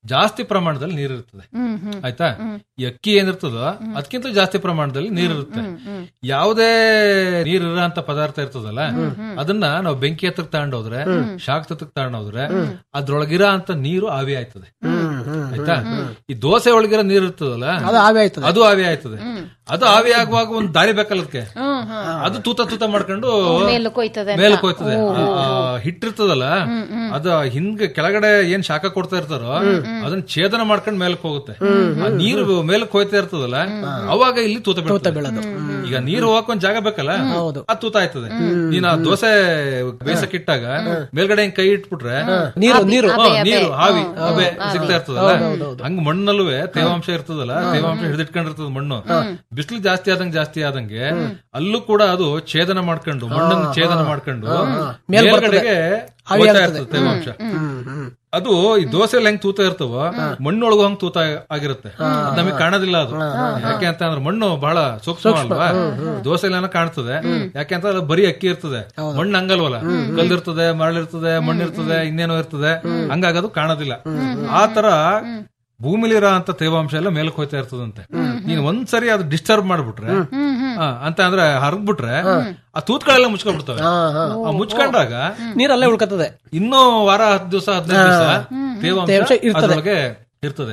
ಜಾಸ್ತಿ ಪ್ರಮಾಣದಲ್ಲಿ ನೀರಿರ್ತದೆ ಹ್ಮ್ ಹ್ಮ್ ಆಯ್ತಾ ಈ ಅಕ್ಕಿ ಏನಿರ್ತದೋ ಅದಕ್ಕಿಂತ ಜಾಸ್ತಿ ಪ್ರಮಾಣದಲ್ಲಿ ನೀರಿರುತ್ತೆ ಯಾವುದೇ ನೀರಿರೋ ಅಂತ ಪದಾರ್ಥ ಇರ್ತದಲ್ಲ ಅದನ್ನ ನಾವು ಬೆಂಕಿ ಹತ್ತಕ್ ತಗೊಂಡೋದ್ರೆ ಶಾಕ್ ಹತ್ತಕ್ ತಗೊಂಡೋದ್ರೆ ಅದ್ರೊಳಗಿರೋ ಅಂತ ನೀರು ಆವಿ ಆಯ್ತದೆ ಆಯ್ತಾ ಈ ದೋಸೆ ಒಳಗಿರೋ ನೀರು ಇರ್ತದಲ್ಲ ಅದು ಆವಿ ಆಯ್ತದೆ ಅದು ಆವಿ ಆಯ್ತದೆ ಅದು ಆವಿ ಆಗುವಾಗ ಒಂದು ದಾರಿ ಬೇಕಲ್ಲ ಅದಕ್ಕೆ ಹ್ಮ್ ಹ್ಮ್ ಅದು ತೂತ ತೂತ ಮಾಡ್ಕೊಂಡು ಮೇಲಕ್ಕೆ ಹೋಯ್ತದೆ ಅಂತ. ಮೇಲಕ್ಕೆ ಹೋಯ್ತದೆ ಆ, ಆ ಹಿಟ್ಟಿರ್ತದಲ್ಲ ಅದ ಹಿಂಗೆ ಕೆಳಗಡೆ ಏನ್ ಶಾಖ ಕೊಡ್ತಾ ಇರ್ತಾರೋ ಅದನ್ನ ಛೇದನ ಮಾಡ್ಕೊಂಡು ಮೇಲಕ್ಕೆ ಹೋಗುತ್ತೆ ಆ ನೀರು ಮೇಲಕ್ಕೆ ಹೋಯ್ತಾ ಇರ್ತದಲ್ಲ ಅವಾಗ ಇಲ್ಲಿ ತೂತ ಬೀಳ್ತದೆ ಈಗ ನೀರು ಹೋಗಕ್ ಒಂದ್ ಜಾಗ ಬೇಕಲ್ಲ ಹೌದು. ಅದು ತೂತ ಆಯ್ತದೆ ನೀನ್ ಆ ದೋಸೆ ಬೇಸಕ್ ಇಟ್ಟಾಗ ಮೇಲ್ಗಡೆ ಹಿಂಗ್ ಕೈ ಇಟ್ಬಿಟ್ರೆ ನೀರು ನೀರು ಹಾ, ನೀರು ಹಾವಿ ಅಬೆ ಸಿಗ್ತಾ ಇರ್ತದಲ್ಲ ಹಂಗ ಮಣ್ಣಲ್ಲೂ ತೇವಾಂಶ ಇರ್ತದಲ್ಲ ತೇವಾಂಶ ಹಿಡಿದಿಟ್ಕೊಂಡಿರ್ತದ ಮಣ್ಣು ಬಿಸಿಲು ಜಾಸ್ತಿ ಆದಂಗೆ ಜಾಸ್ತಿ ಆದಂಗೆ ಅಲ್ಲೂ ಕೂಡ ಅದು ಛೇದನ ಮಾಡ್ಕೊಂಡು ಮಣ್ಣನ್ನು ಛೇದನ ಮಾಡ್ಕೊಂಡು ಮೇಲ್ಗಡೆಗೆ ಹೋಗ್ತಾ ಇರ್ತದೆ ತೇವಾಂಶ ಅದು ಈ ದೋಸೆ ಹೆಂಗ್ ತೂತ ಇರ್ತವೋ ಮಣ್ಣೊಳಗೂ ಹಂಗ್ ತೂತ ಆಗಿರುತ್ತೆ ಅದ್ ನಮಗೆ ಕಾಣೋದಿಲ್ಲ ಅದು ಯಾಕೆ ಅಂತ ಅಂದ್ರೆ ಮಣ್ಣು ಬಹಳ ಸೂಕ್ಷ್ಮ ಅಲ್ವಾ ದೋಸೆ ಎಲ್ಲ ಕಾಣ್ತದೆ ಯಾಕೆ ಅಂತ ಅದು ಬರೀ ಅಕ್ಕಿ ಇರ್ತದೆ ಮಣ್ಣು ಹಂಗಲ್ವಲ್ಲ ಕಲ್ಲಿರ್ತದೆ ಮರಳಿರ್ತದೆ ಮಣ್ಣಿರ್ತದೆ ಇನ್ನೇನೋ ಇರ್ತದೆ ಹಂಗಾಗಿ ಅದು ಕಾಣೋದಿಲ್ಲ ಆ ತರ ಭೂಮಿಲಿರೋ ಅಂತ ತೇವಾಂಶ ಎಲ್ಲ ಮೇಲಕ್ಕೆ ಹೋಯ್ತಾ ಇರ್ತದಂತೆ ನೀನ್ ಒಂದ್ಸರಿ ಅದು ಡಿಸ್ಟರ್ಬ್ ಮಾಡ್ಬಿಟ್ರೆ ಆ, ಅಂತ ಅಂದ್ರೆ ಹರಗ್ಬಿಟ್ರೆ ಆ ತೂತ್ಗಳೆಲ್ಲ ಮುಚ್ಕೊಂಡ್ಬಿಡ್ತವೆ ಆ ಮುಚ್ಕೊಂಡಾಗ ನೀರಲ್ಲೇ ಉಳ್ಕತ್ತದೆ ಇನ್ನೂ ವಾರ ಹತ್ತು ದಿವಸ ಹದಿನೈದು ದಿವಸ ತೇವಾಂಶ ಅದ್ರೊಳಗೆ ಇರ್ತದೆ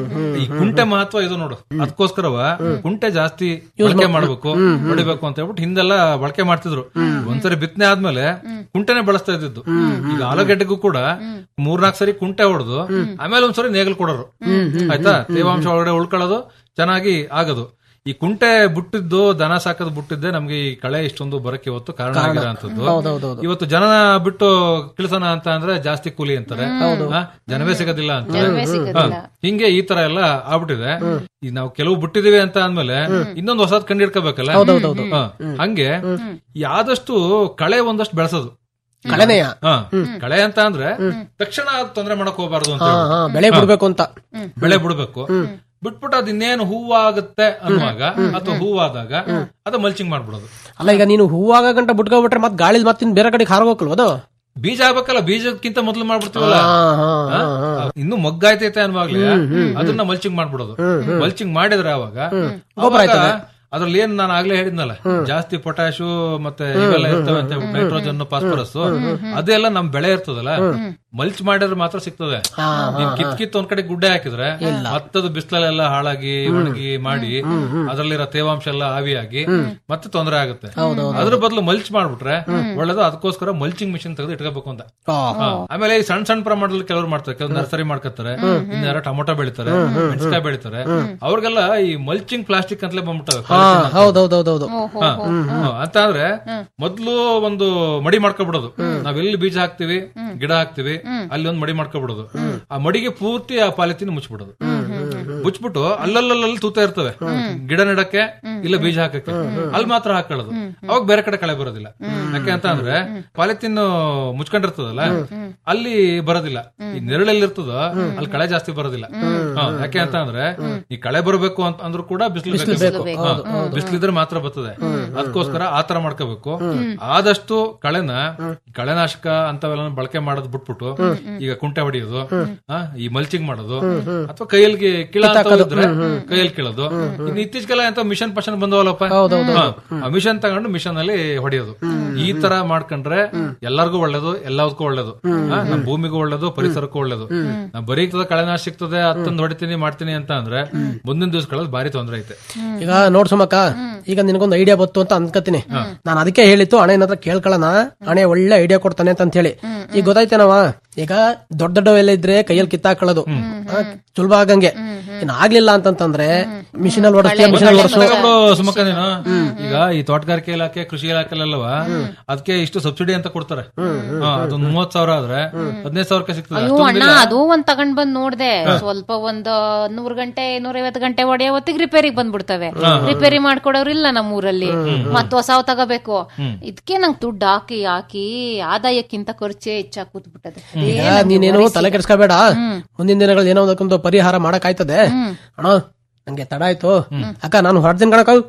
ಈ ಕುಂಟೆ ಮಹತ್ವ ಇದು ನೋಡು ಅದಕ್ಕೋಸ್ಕರವ ಕುಂಟೆ ಜಾಸ್ತಿ ಬಳಕೆ ಮಾಡ್ಬೇಕು ಹೊಡಿಬೇಕು ಅಂತ ಹೇಳ್ಬಿಟ್ಟು ಹಿಂದೆಲ್ಲ ಬಳಕೆ ಮಾಡ್ತಿದ್ರು ಒಂದ್ಸರಿ ಬಿತ್ತನೆ ಆದ್ಮೇಲೆ ಕುಂಟೆನೆ ಬಳಸ್ತಾ ಇದ್ದಿದ್ದು ಈಗ ಆಲೂಗೆಡ್ಡೆಗೂ ಕೂಡ ಮೂರ್ನಾಲ್ಕು ಸರಿ ಕುಂಟೆ ಹೊಡೆದು ಆಮೇಲೆ ಒಂದ್ಸರಿ ನೇಗಲ್ ಕೊಡೋರು ಆಯ್ತಾ ತೇವಾಂಶ ಒಳಗಡೆ ಉಳ್ಕೊಳ್ಳೋದು ಚೆನ್ನಾಗಿ ಆಗದು ಈ ಕುಂಟೆ ಬುಟ್ಟಿದ್ದು ದನ ಸಾಕದ್ ಬುಟ್ಟಿದ್ದೆ ನಮ್ಗೆ ಈ ಕಳೆ ಇಷ್ಟೊಂದು ಬರಕ್ಕೆ ಇವತ್ತು ಕಾರಣ ಆಗಿರೋಂಥದ್ದು ಹೌದೌದೌದು ಇವತ್ತು ಜನ ಬಿಟ್ಟು ಕಿಳ್ಸೋಣ ಅಂತ ಅಂದ್ರೆ ಜಾಸ್ತಿ ಕೂಲಿ ಅಂತಾರೆ ಹಾ, ಜನವೇ ಸಿಗೋದಿಲ್ಲ ಅಂತ ಜನವೇ ಸಿಗೋದಿಲ್ಲ. ಹಿಂಗೆ ಈ ತರ ಎಲ್ಲ ಆಗ್ಬಿಟ್ಟಿದೆ ಈಗ ನಾವು ಕೆಲವು ಬಿಟ್ಟಿದೀವಿ ಅಂತ ಅಂದ್ಮೇಲೆ ಇನ್ನೊಂದು ಹೊಸದ್ ಕಂಡು ಹಿಡ್ಕೋಬೇಕಲ್ಲ ಹಾ, ಹಂಗೆ ಈ ಆದಷ್ಟು ಕಳೆ ಒಂದಷ್ಟು ಬೆಳೆಸೋದು ಕಳೆನೆಯ ಹಾ ಕಳೆ ಅಂತ ಅಂದ್ರೆ ತಕ್ಷಣ ಅದ್ ತೊಂದ್ರೆ ಮಾಡಕ್ ಹೋಗ್ಬಾರ್ದು ಅಂತ ಹಾ ಹೇಳಿ. ಹಾ ಬೆಳೆ ಬಿಡ್ಬೇಕು ಅಂತ ಬೆಳೆ ಬಿಡ್ಬೇಕು ಬಿಟ್ಬಿಟ್ಟು ಅದ್ ಇನ್ನೇನು ಹೂವಾಗುತ್ತೆ ಅನ್ನುವಾಗ ಅಥವಾ ಹೂವಾದಾಗ ಅದು ಮಲ್ಚಿಂಗ್ ಮಾಡ್ಬಿಡೋದು ಅಲ್ಲ ಈಗ ನೀನು ಹೂವಾಗ ಗಂಟ ಬಿಟ್ಕೊಬಿಟ್ರೆ ಮತ್ತೆ ಗಾಳಿ ಮತ್ತೆ ಬೇರೆ ಕಡೆಗೆ ಹಾರ್ಬೇಕಲ್ವ ಅದು ಬೀಜ ಆಗ್ಬೇಕಲ್ಲ ಬೀಜಕ್ಕಿಂತ ಮೊದಲು ಮಾಡ್ಬಿಡ್ತೀವಲ್ಲ ಹಾ ಹಾ ಹಾ? ಇನ್ನು ಮೊಗ್ಗಾಯ್ತೈತೆ ಅನ್ವಾಗ್ಲೇ ಅದನ್ನ ಮಲ್ಚಿಂಗ್ ಮಾಡ್ಬಿಡೋದು ಮಲ್ಚಿಂಗ್ ಮಾಡಿದ್ರೆ ಅವಾಗ ಅವಾಗ ಅದ್ರಲ್ಲಿ ಏನ್ ನಾನು ಆಗ್ಲೇ ಹೇಳಿದ್ನಲ್ಲ ಜಾಸ್ತಿ ಪೊಟ್ಯಾಶು ಮತ್ತೆ ಇವೆಲ್ಲ ಇರ್ತವೆ ಅಂತ ನೈಟ್ರೋಜನ್ ಫಾಸ್ಫರಸ್ ಅದೆಲ್ಲ ನಮ್ ಬೆಳೆ ಇರ್ತದಲ್ಲ ಮಲ್ಚ್ ಮಾಡಿದ್ರೆ ಮಾತ್ರ ಸಿಗ್ತದೆ ನೀನ್ ಕಿತ್ ಕಿತ್ ಒಂದ್ ಕಡೆ ಗುಡ್ಡೆ ಹಾಕಿದ್ರೆ ಮತ್ತದು ಬಿಸಿಲಲ್ಲೆಲ್ಲ ಹಾಳಾಗಿ ಒಣಗಿ ಮಾಡಿ ಅದ್ರಲ್ಲಿರೋ ತೇವಾಂಶ ಎಲ್ಲ ಆವಿಯಾಗಿ ಮತ್ತೆ ತೊಂದರೆ ಆಗುತ್ತೆ ಅದ್ರ ಬದಲು ಮಲ್ಚ್ ಮಾಡ್ಬಿಟ್ರೆ ಒಳ್ಳೇದು ಅದಕ್ಕೋಸ್ಕರ ಮಲ್ಚಿಂಗ್ ಮಿಷಿನ್ ತೆಗೆದು ಇಟ್ಕೋಬೇಕು ಅಂತ ಆ, ಹಾ. ಆಮೇಲೆ ಈ ಸಣ್ಣ ಸಣ್ಣ ಪ್ರಮಾಣದಲ್ಲಿ ಕೆಲವರು ಮಾಡ್ತಾರೆ ಕೆಲವು ನರ್ಸರಿ ಮಾಡ್ಕೊತಾರೆ ಇನ್ಯಾರೋ ಟೊಮೊಟೊ ಬೆಳಿತಾರೆ ಮೆಣಸಿನಕಾಯಿ ಬೆಳಿತಾರೆ ಅವ್ರಿಗೆಲ್ಲ ಈ ಮಲ್ಚಿಂಗ್ ಪ್ಲಾಸ್ಟಿಕ್ ಅಂತಲೇ ಬಂದ್ಬಿಟ್ಟವೆ ಹಾ ಹೌದೌದೌದೌದು ಹಾ. ಹಾ. ಅಂತ ಅಂದ್ರೆ ಮೊದ್ಲು ಒಂದು ಮಡಿ ಮಾಡ್ಕೊಬಿಡೋದು ನಾವೆಲ್ಲಿ ಬೀಜ ಹಾಕ್ತಿವಿ ಗಿಡ ಹಾಕ್ತಿವಿ ಅಲ್ಲಿ ಒಂದು ಮಡಿ ಮಾಡ್ಕೊಬಿಡೋದು ಆ ಮಡಿಗೆ ಪೂರ್ತಿ ಆ ಪಾಲಿಥಿನ್ ಮುಚ್ಚಿಬಿಡೋದು ಮುಚ್ಬಿಟ್ಟು ಅಲ್ಲಲ್ಲಲ್ಲಿ ತೂತ ಇರ್ತವೆ ಗಿಡ ನೆಡಕ್ಕೆ ಇಲ್ಲ ಬೀಜ ಹಾಕಕ್ಕೆ ಅಲ್ಲಿ ಮಾತ್ರ ಹಾಕೊಳ್ಳೋದು ಅವಾಗ ಬೇರೆ ಕಡೆ ಕಳೆ ಬರೋದಿಲ್ಲ ಯಾಕೆ ಅಂತ ಅಂದ್ರೆ ಪಾಲಿಥಿನ್ ಮುಚ್ಕೊಂಡಿರ್ತದಲ್ಲ ಅಲ್ಲಿ ಬರೋದಿಲ್ಲ ಈ ನೆರಳಲ್ಲಿ ಇರ್ತದೋ ಅಲ್ಲಿ ಕಳೆ ಜಾಸ್ತಿ ಬರೋದಿಲ್ಲ ಹಾ, ಯಾಕೆ ಅಂತ ಅಂದ್ರೆ ಈ ಕಳೆ ಬರಬೇಕು ಅಂತ ಅಂದ್ರೂ ಕೂಡ ಬಿಸಿಲು ಬೇಕು ಬಿಸಿಲಿದ್ರೆ ಮಾತ್ರ ಬರ್ತದೆ ಅದಕ್ಕೋಸ್ಕರ ಆತರ ಮಾಡ್ಕೋಬೇಕು ಆದಷ್ಟು ಕಳೆನ ಕಳೆನಾಶಕ ಅಂತವೆಲ್ಲ ಬಳಕೆ ಮಾಡೋದು ಬಿಟ್ಬಿಟ್ಟು ಈಗ ಕುಂಟೆ ಹೊಡಿಯೋದು ಆ, ಈ ಮಲ್ಚಿಂಗ್ ಮಾಡೋದು ಅಥವಾ ಕೈಯಲ್ಲಿ ಕೀಳ ಅಂತ ಇದ್ರೆ ಕೈಯಲ್ಲಿ ಕೀಳೋದು ಇನ್ನು ಇತ್ತೀಚೆಗೆಲ್ಲ ಎಂತ ಮಿಷನ್ ಪಷನ್ ಬಂದವಲ್ಲಪ್ಪ ಹಾ, ಆ ಮಿಷನ್ ತಗೊಂಡು ಮಿಷನ್ ಅಲ್ಲಿ ಹೊಡಿಯೋದು ಈ ತರ ಮಾಡ್ಕೊಂಡ್ರೆ ಎಲ್ಲರಿಗೂ ಒಳ್ಳೇದು ಎಲ್ಲದಕ್ಕೂ ಒಳ್ಳೇದು ಆ, ನಮ್ ಭೂಮಿಗೂ ಒಳ್ಳೇದು ಪರಿಸರಕ್ಕೂ ಒಳ್ಳೇದು ನಾ ಬರೀ ಇರ್ತದೆ ಕಳೆನಾಶ ಸಿಗ್ತದೆ ಅತ್ತಂದ್ ಹೊಡಿತೀನಿ ಮಾಡ್ತೀನಿ ಅಂತ ಅಂದ್ರೆ ಮುಂದಿನ ದಿವಸಗಳಲ್ಲಿ ಭಾರಿ ತೊಂದರೆ ಐತೆ ಈಗ ನೋಡ್ ಸುಮಕ್ಕ ಈಗ ನಿನಗೊಂದು ಐಡಿಯಾ ಬತ್ತು ಅಂತ ಅನ್ಕೋತೀನಿ ನಾನು ಅದಕ್ಕೆ ಹೇಳಿತ್ತು ಅಣ್ಣನ ಹತ್ರ ಕೇಳ್ಕೊಳ್ಳೋಣ ಅಣೆ ಒಳ್ಳೆ ಐಡಿಯಾ ಕೊಡ್ತಾನೆ ಅಂತ ಹೇಳಿ ಈಗ ಗೊತ್ತಾಯ್ತೇನವ ಈಗ ದೊಡ್ಡ ದೊಡ್ಡವೆಲ್ಲ ಇದ್ರೆ ಕೈಯಲ್ಲಿ ಕಿತ್ತಾಕೊಳ್ಳೋದು ಆ, ಸುಲಭ ಆಗಂಗೆ ಇನ್ ಆಗ್ಲಿಲ್ಲ ಅಂತಂತಂದ್ರೆ ಮಿಷಿನ್ ಅಲ್ಲಿ ಓಡಿಸ್ತೀಯ ಮಿಷಿನ್ ಅಲ್ಲಿ ಓಡಿಸು ತಗೊಂಡು ಸುಮಕ್ಕ ನೀನು ಈಗ ಈ ತೋಟಗಾರಿಕೆ ಇಲಾಖೆ ಕೃಷಿ ಇಲಾಖೆಲ್ಲವ ಅದಕ್ಕೆ ಇಷ್ಟು ಸಬ್ಸಿಡಿ ಅಂತ ಕೊಡ್ತಾರೆ ಹಾ, ಅದು ಮೂವತ್ ಸಾವಿರ ಆದ್ರೆ ಹದಿನೈದು ಸಾವಿರಕ್ಕೆ ಸಿಗ್ತದೆ ಅಯ್ಯೋ ಅಣ್ಣ ಅದು ಒಂದ್ ತಗೊಂಡ್ ಬಂದ್ ನೋಡ್ದೆ ಸ್ವಲ್ಪ ಒಂದ್ ನೂರ್ ಗಂಟೆ ನೂರೈವತ್ತು ಗಂಟೆ ಹೊಡೆಯೋ ಹೊತ್ತಿಗೆ ರಿಪೇರಿಗೆ ಬಂದ್ಬಿಡ್ತವೆ ರಿಪೇರಿ ಮಾಡ್ಕೊಡೋರಿಲ್ಲ ನಮ್ಮ ಊರಲ್ಲಿ ಮತ್ ಹೊಸಾವ್ ತಗೋಬೇಕು ಇದಕ್ಕೆ ನಂಗೆ ದುಡ್ಡು ಹಾಕಿ ಹಾಕಿ ಆದಾಯಕ್ಕಿಂತ ಖರ್ಚೆ ಹೆಚ್ಚಾಗಿ ಕೂತ್ಬಿಟ್ಟದೆ ಈಗ ನೀನೇನು ತಲೆ ಕೆಡ್ಸ್ಕೋಬೇಡ ಮುಂದಿನ ದಿನಗಳಲ್ಲಿ ಏನೋ ಒಂದಕ್ಕೊಂದು ಪರಿಹಾರ ಮಾಡಕ್ ಆಯ್ತದೆ ಅಣ್ಣ ನಂಗೆ ತಡ ಆಯ್ತು ಅಕ್ಕ ನಾನು ಹೊರಡ್ತೀನಿ ಕಣಕ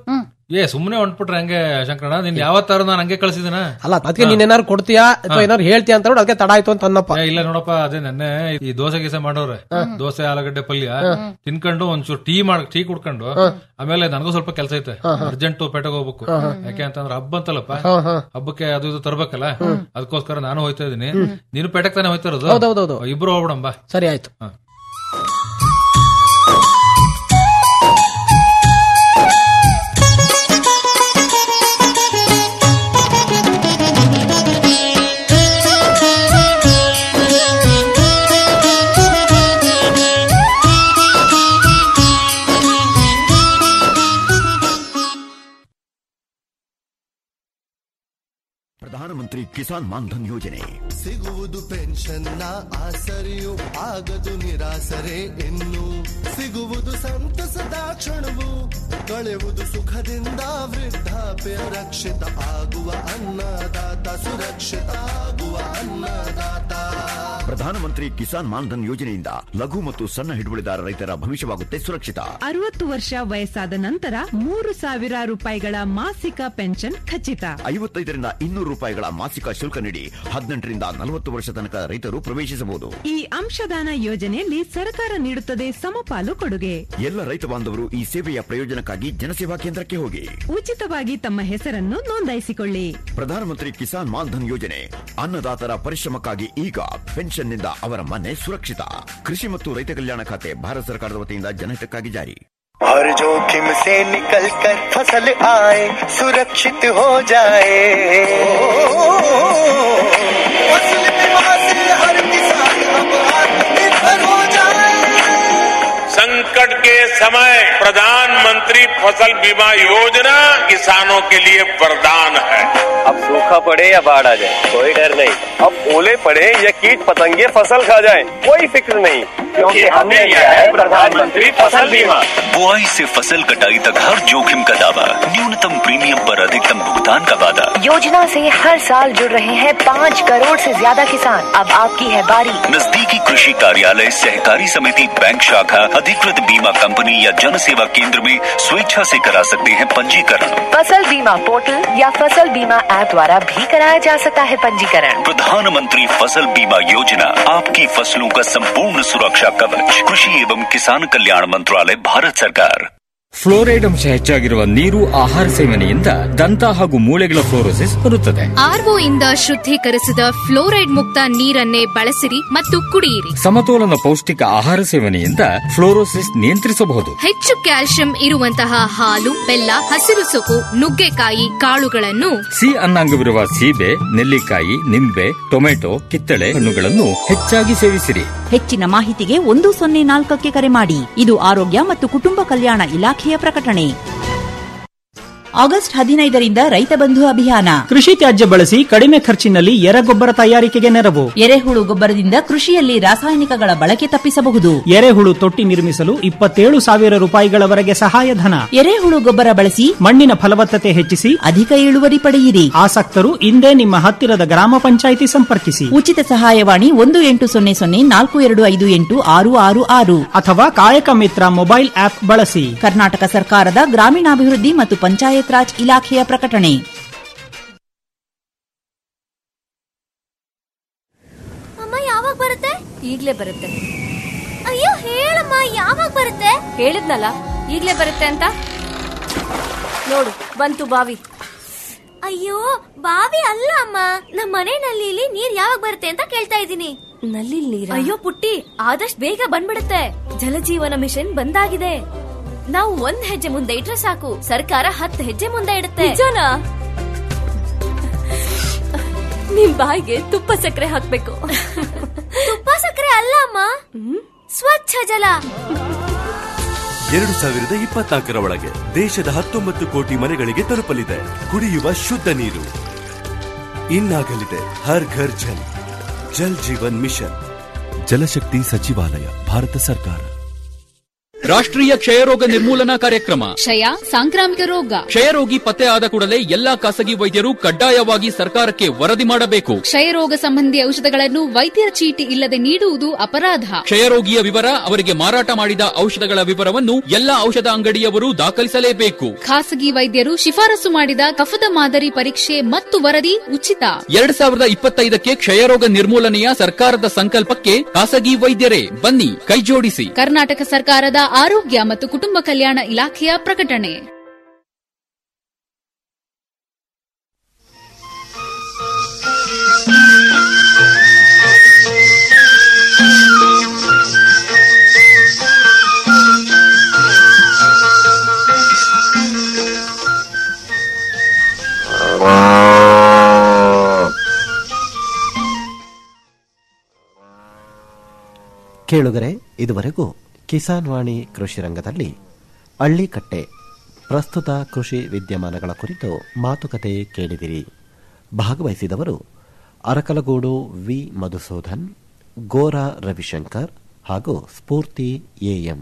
ಏ ಸುಮ್ನೆ ಹೊಂಟ್ಬಿಟ್ರೆ ಹಂಗೆ ಶಂಕರಣ್ಣ ನೀನ್ ಯಾವತ್ತಾರು ನಾನು ಹಂಗೆ ಕಳ್ಸಿದಿನ ಅಲ್ಲ ಅದಕ್ಕೆ ನೀನ್ ಏನಾರು ಕೊಡ್ತೀಯಾ ಅಥವಾ ಏನಾರು ಹೇಳ್ತೀಯ ಅಂತ ನೋಡಿ ಅದಕ್ಕೆ ತಡ ಆಯ್ತು ಅಂತ ಅನ್ನಪ್ಪ ಏ, ಇಲ್ಲ ನೋಡಪ್ಪ ಅದೇ ನೆನ್ನೆ ಈ ದೋಸೆ ಗೀಸೆ ಮಾಡೋರೆ ದೋಸೆ ಆಲೂಗಡ್ಡೆ ಪಲ್ಯ ತಿನ್ಕೊಂಡು ಒಂಚೂರು ಟೀ ಮಾಡ್ ಟೀ ಕುಡ್ಕೊಂಡು ಆಮೇಲೆ ನನಗೂ ಸ್ವಲ್ಪ ಕೆಲಸ ಐತೆ ಅರ್ಜೆಂಟ್ ಪೇಟೆಗೆ ಹೋಗ್ಬೇಕು ಯಾಕೆ ಅಂತಂದ್ರೆ ಹಬ್ಬ ಅಂತಲ್ಲಪ್ಪ ಹಬ್ಬಕ್ಕೆ ಅದು ಇದು ತರ್ಬೇಕಲ್ಲ ಅದಕ್ಕೋಸ್ಕರ ನಾನು ಹೋಯ್ತಾ ಇದೀನಿ ನೀನು ಪೇಟೆಗೆ ತಾನೇ ಹೋಯ್ತಾ ಇರೋದು ಹೌದೌದೌದು. ಇಬ್ರು ಹೋಗ್ಬಿಡಂ ಬಾ ಸರಿ ಆಯ್ತು ಹ. ಪ್ರಧಾನಮಂತ್ರಿ ಕಿಸಾನ್ ಮಾನ್ಧನ್ ಯೋಜನೆ ಸಿಗುವುದು ಪೆನ್ಷನ್ನ ಆಸರೆಯು ಆಗದು ನಿರಾಸರೆ ಇನ್ನು ಸಿಗುವುದು ಸಂತಸದ ಕ್ಷಣವು ಕಳೆಯುವುದು ಸುಖದಿಂದ ವೃದ್ಧಾಪ್ಯ ರಕ್ಷಿತ ಆಗುವ ಅನ್ನದಾತ ಸುರಕ್ಷಿತ ಆಗುವ ಅನ್ನದಾತ ಪ್ರಧಾನಮಂತ್ರಿ ಕಿಸಾನ್ ಮಾನ್ಧನ್ ಯೋಜನೆಯಿಂದ ಲಘು ಮತ್ತು ಸಣ್ಣ ಹಿಡುವಳಿದಾರ ರೈತರ ಭವಿಷ್ಯವಾಗುತ್ತೆ ಸುರಕ್ಷಿತ ಅರವತ್ತು ವರ್ಷ ವಯಸ್ಸಾದ ನಂತರ ಮೂರು ಸಾವಿರ ರೂಪಾಯಿಗಳ ಮಾಸಿಕ ಪೆನ್ಷನ್ ಖಚಿತ ಐವತ್ತೈದರಿಂದ ಇನ್ನೂರು ರೂಪಾಯಿಗಳ ಮಾಸಿಕ ಶುಲ್ಕ ನೀಡಿ ಹದಿನೆಂಟರಿಂದ ನಲವತ್ತು ವರ್ಷ ತನಕ ರೈತರು ಪ್ರವೇಶಿಸಬಹುದು ಈ ಅಂಶದಾನ ಯೋಜನೆಯಲ್ಲಿ ಸರ್ಕಾರ ನೀಡುತ್ತದೆ ಸಮಪಾಲು ಕೊಡುಗೆ ಎಲ್ಲ ರೈತ ಬಾಂಧವರು ಈ ಸೇವೆಯ ಪ್ರಯೋಜನಕ್ಕಾಗಿ ಜನಸೇವಾ ಕೇಂದ್ರಕ್ಕೆ ಹೋಗಿ ಉಚಿತವಾಗಿ ತಮ್ಮ ಹೆಸರನ್ನು ನೋಂದಾಯಿಸಿಕೊಳ್ಳಿ ಪ್ರಧಾನಮಂತ್ರಿ ಕಿಸಾನ್ ಮಾನ್ಧನ್ ಯೋಜನೆ ಅನ್ನದಾತರ ಪರಿಶ್ರಮಕ್ಕಾಗಿ ಈಗ ಪೆನ್ಷನ್ನಿಂದ ಅವರ ಮನೆ ಸುರಕ್ಷಿತ ಕೃಷಿ ಮತ್ತು ರೈತ ಕಲ್ಯಾಣ ಖಾತೆ ಭಾರತ ಸರ್ಕಾರದ ವತಿಯಿಂದ ಜನಹಿತಕ್ಕಾಗಿ ಜಾರಿ हर जोखिम से निकल कर फसल आए सुरक्षित हो जाए फसल बीमा से हर किसान अब आत्मनिर्भर हो जाए संकट के समय प्रधानमंत्री फसल बीमा योजना किसानों के लिए वरदान है अब सूखा पड़े या बाढ़ आ जाए कोई डर नहीं अब ओले पड़े या कीट पतंगे फसल खा जाए कोई फिक्र नहीं क्योंकि हमने लिया है प्रधानमंत्री फसल बीमा बुआई से फसल कटाई तक हर जोखिम का दावा न्यूनतम प्रीमियम पर अधिकतम भुगतान का वादा योजना से हर साल जुड़ रहे हैं पाँच करोड़ से ज्यादा किसान अब आपकी है बारी नजदीकी कृषि कार्यालय सहकारी समिति बैंक शाखा अधिकृत बीमा कंपनी या जन सेवा केंद्र में स्वेच्छा से करा सकते हैं पंजीकरण फसल बीमा पोर्टल या फसल बीमा ऐप द्वारा भी कराया जा सकता है पंजीकरण प्रधानमंत्री फसल बीमा योजना आपकी फसलों का संपूर्ण सुरक्षा कवच कृषि एवं किसान कल्याण मंत्रालय भारत सरकार ಫ್ಲೋರೈಡ್ ಅಂಶ ಹೆಚ್ಚಾಗಿರುವ ನೀರು ಆಹಾರ ಸೇವನೆಯಿಂದ ದಂತ ಹಾಗೂ ಮೂಳೆಗಳ ಫ್ಲೋರೋಸಿಸ್ ಬರುತ್ತದೆ ಆರ್ಒ ಇಂದ ಶುದ್ಧೀಕರಿಸಿದ ಫ್ಲೋರೈಡ್ ಮುಕ್ತ ನೀರನ್ನೇ ಬಳಸಿರಿ ಮತ್ತು ಕುಡಿಯಿರಿ ಸಮತೋಲನ ಪೌಷ್ಟಿಕ ಆಹಾರ ಸೇವನೆಯಿಂದ ಫ್ಲೋರೋಸಿಸ್ ನಿಯಂತ್ರಿಸಬಹುದು ಹೆಚ್ಚು ಕ್ಯಾಲ್ಸಿಯಂ ಇರುವಂತಹ ಹಾಲು ಬೆಲ್ಲ ಹಸಿರು ಸೊಪ್ಪು ನುಗ್ಗೆಕಾಯಿ ಕಾಳುಗಳನ್ನು ಸಿ ಅನ್ನಾಂಗವಿರುವ ಸೀಬೆ ನೆಲ್ಲಿಕಾಯಿ ನಿಂಬೆ ಟೊಮೆಟೊ ಕಿತ್ತಳೆ ಹಣ್ಣುಗಳನ್ನು ಹೆಚ್ಚಾಗಿ ಸೇವಿಸಿರಿ ಹೆಚ್ಚಿನ ಮಾಹಿತಿಗೆ ಒಂದು ಸೊನ್ನೆ ನಾಲ್ಕಕ್ಕೆ ಕರೆ ಮಾಡಿ ಇದು ಆರೋಗ್ಯ ಮತ್ತು ಕುಟುಂಬ ಕಲ್ಯಾಣ ಇಲಾಖೆಯ ಪ್ರಕಟಣೆ ಆಗಸ್ಟ್ ಹದಿನೈದರಿಂದ ರೈತ ಬಂಧು ಅಭಿಯಾನ ಕೃಷಿ ತ್ಯಾಜ್ಯ ಬಳಸಿ ಕಡಿಮೆ ಖರ್ಚಿನಲ್ಲಿ ಎರೆಗೊಬ್ಬರ ತಯಾರಿಕೆಗೆ ನೆರವು ಎರೆಹುಳು ಗೊಬ್ಬರದಿಂದ ಕೃಷಿಯಲ್ಲಿ ರಾಸಾಯನಿಕಗಳ ಬಳಕೆ ತಪ್ಪಿಸಬಹುದು ಎರೆಹುಳು ತೊಟ್ಟಿ ನಿರ್ಮಿಸಲು ಇಪ್ಪತ್ತೇಳು ಸಾವಿರ ರೂಪಾಯಿಗಳವರೆಗೆ ಸಹಾಯಧನ ಎರೆಹುಳು ಗೊಬ್ಬರ ಬಳಸಿ ಮಣ್ಣಿನ ಫಲವತ್ತತೆ ಹೆಚ್ಚಿಸಿ ಅಧಿಕ ಇಳುವರಿ ಪಡೆಯಿರಿ ಆಸಕ್ತರು ಇಂದೇ ನಿಮ್ಮ ಹತ್ತಿರದ ಗ್ರಾಮ ಪಂಚಾಯಿತಿ ಸಂಪರ್ಕಿಸಿ ಉಚಿತ ಸಹಾಯವಾಣಿ ಒಂದು ಎಂಟು ಸೊನ್ನೆ ಸೊನ್ನೆ ನಾಲ್ಕು ಎರಡು ಐದು ಎಂಟು ಆರು ಆರು ಆರು ಅಥವಾ ಕಾಯಕ ಮಿತ್ರ ಮೊಬೈಲ್ ಆಪ್ ಬಳಸಿ ಕರ್ನಾಟಕ ಸರ್ಕಾರದ ಗ್ರಾಮೀಣಾಭಿವೃದ್ಧಿ ಮತ್ತು ಪಂಚಾಯತ್ ರಾಜ್ ಇಲಾಖೆಯ ಪ್ರಕಟಣೆ ಅಮ್ಮ ಯಾವಾಗ ಬರುತ್ತೆ ಈಗ್ಲೇ ಬರುತ್ತೆ ಅಯ್ಯೋ ಹೇಳಮ್ಮ ಯಾವಾಗ ಬರುತ್ತೆ ಹೇಳಿದ್ನಲ್ಲ ಈಗ್ಲೇ ಬರುತ್ತೆ ಅಂತ ನೋಡು ಬಂತು ಬಾವಿ ಅಯ್ಯೋ ಬಾವಿ ಅಲ್ಲ ಅಮ್ಮ ನಮ್ಮ ಮನೆ ನಲ್ಲಿಲಿ ನೀರ್ ಯಾವಾಗ ಬರುತ್ತೆ ಅಂತ ಕೇಳ್ತಾ ಇದ್ದೀನಿ ನಲ್ಲಿ ನೀರ ಅಯ್ಯೋ ಪುಟ್ಟಿ ಆದಷ್ಟು ಬೇಗ ಬಂದ್ಬಿಡುತ್ತೆ ಜಲಜೀವನ ಮಿಷನ್ ಬಂದಾಗಿದೆ ನಾವು ಒಂದ್ ಹೆಜ್ಜೆ ಮುಂದೆ ಇಟ್ರೆ ಸಾಕು ಸರ್ಕಾರ ಹತ್ತು ಹೆಜ್ಜೆ ಮುಂದೆ ಇಡುತ್ತೆ ನಿಮ್ ಬಾಯಿಗೆ ತುಪ್ಪ ಸಕ್ಕರೆ ಹಾಕ್ಬೇಕು ತುಪ್ಪ ಸಕ್ಕರೆ ಅಲ್ಲ ಅಮ್ಮ ಸ್ವಚ್ಛ ಜಲ ಎರಡು ಸಾವಿರದ ಇಪ್ಪತ್ನಾಲ್ಕರ ಒಳಗೆ ದೇಶದ ಹತ್ತೊಂಬತ್ತು ಕೋಟಿ ಮನೆಗಳಿಗೆ ತಲುಪಲಿದೆ ಕುಡಿಯುವ ಶುದ್ಧ ನೀರು ಇನ್ನಾಗಲಿದೆ ಹರ್ ಘರ್ ಜಲ್ ಜಲ್ ಜೀವನ್ ಮಿಷನ್ ಜಲಶಕ್ತಿ ಸಚಿವಾಲಯ ಭಾರತ ಸರ್ಕಾರ ರಾಷ್ಟ್ರೀಯ ಕ್ಷಯರೋಗ ನಿರ್ಮೂಲನಾ ಕಾರ್ಯಕ್ರಮ ಕ್ಷಯ ಸಾಂಕ್ರಾಮಿಕ ರೋಗ ಕ್ಷಯರೋಗಿ ಪತ್ತೆ ಆದ ಕೂಡಲೇ ಎಲ್ಲಾ ಖಾಸಗಿ ವೈದ್ಯರು ಕಡ್ಡಾಯವಾಗಿ ಸರ್ಕಾರಕ್ಕೆ ವರದಿ ಮಾಡಬೇಕು ಕ್ಷಯರೋಗ ಸಂಬಂಧಿ ಔಷಧಗಳನ್ನು ವೈದ್ಯರ ಚೀಟಿ ಇಲ್ಲದೆ ನೀಡುವುದು ಅಪರಾಧ ಕ್ಷಯರೋಗಿಯ ವಿವರ ಅವರಿಗೆ ಮಾರಾಟ ಮಾಡಿದ ಔಷಧಗಳ ವಿವರವನ್ನು ಎಲ್ಲಾ ಔಷಧ ಅಂಗಡಿಯವರು ದಾಖಲಿಸಲೇಬೇಕು ಖಾಸಗಿ ವೈದ್ಯರು ಶಿಫಾರಸು ಮಾಡಿದ ಕಫದ ಮಾದರಿ ಪರೀಕ್ಷೆ ಮತ್ತು ವರದಿ ಉಚಿತ ಎರಡ್ ಸಾವಿರದ ಇಪ್ಪತ್ತೈದಕ್ಕೆ ಕ್ಷಯರೋಗ ನಿರ್ಮೂಲನೆಯ ಸರ್ಕಾರದ ಸಂಕಲ್ಪಕ್ಕೆ ಖಾಸಗಿ ವೈದ್ಯರೇ ಬನ್ನಿ ಕೈಜೋಡಿಸಿ ಕರ್ನಾಟಕ ಸರ್ಕಾರದ ಆರೋಗ್ಯ ಮತ್ತು ಕುಟುಂಬ ಕಲ್ಯಾಣ ಇಲಾಖೆಯ ಪ್ರಕಟಣೆ ಕೇಳುಗರೆ ಇದುವರೆಗೂ ಕಿಸಾನ್ ವಾಣಿ ಕೃಷಿ ರಂಗದಲ್ಲಿ ಹಳ್ಳಿಕಟ್ಟೆ ಪ್ರಸ್ತುತ ಕೃಷಿ ವಿದ್ಯಮಾನಗಳ ಕುರಿತು ಮಾತುಕತೆ ಕೇಳಿದಿರಿ ಭಾಗವಹಿಸಿದವರು ಅರಕಲಗೂಡು ವಿ ಮಧುಸೂದನ್ ಗೋರಾ ರವಿಶಂಕರ್ ಹಾಗೂ ಸ್ಫೂರ್ತಿ ಎಎಂ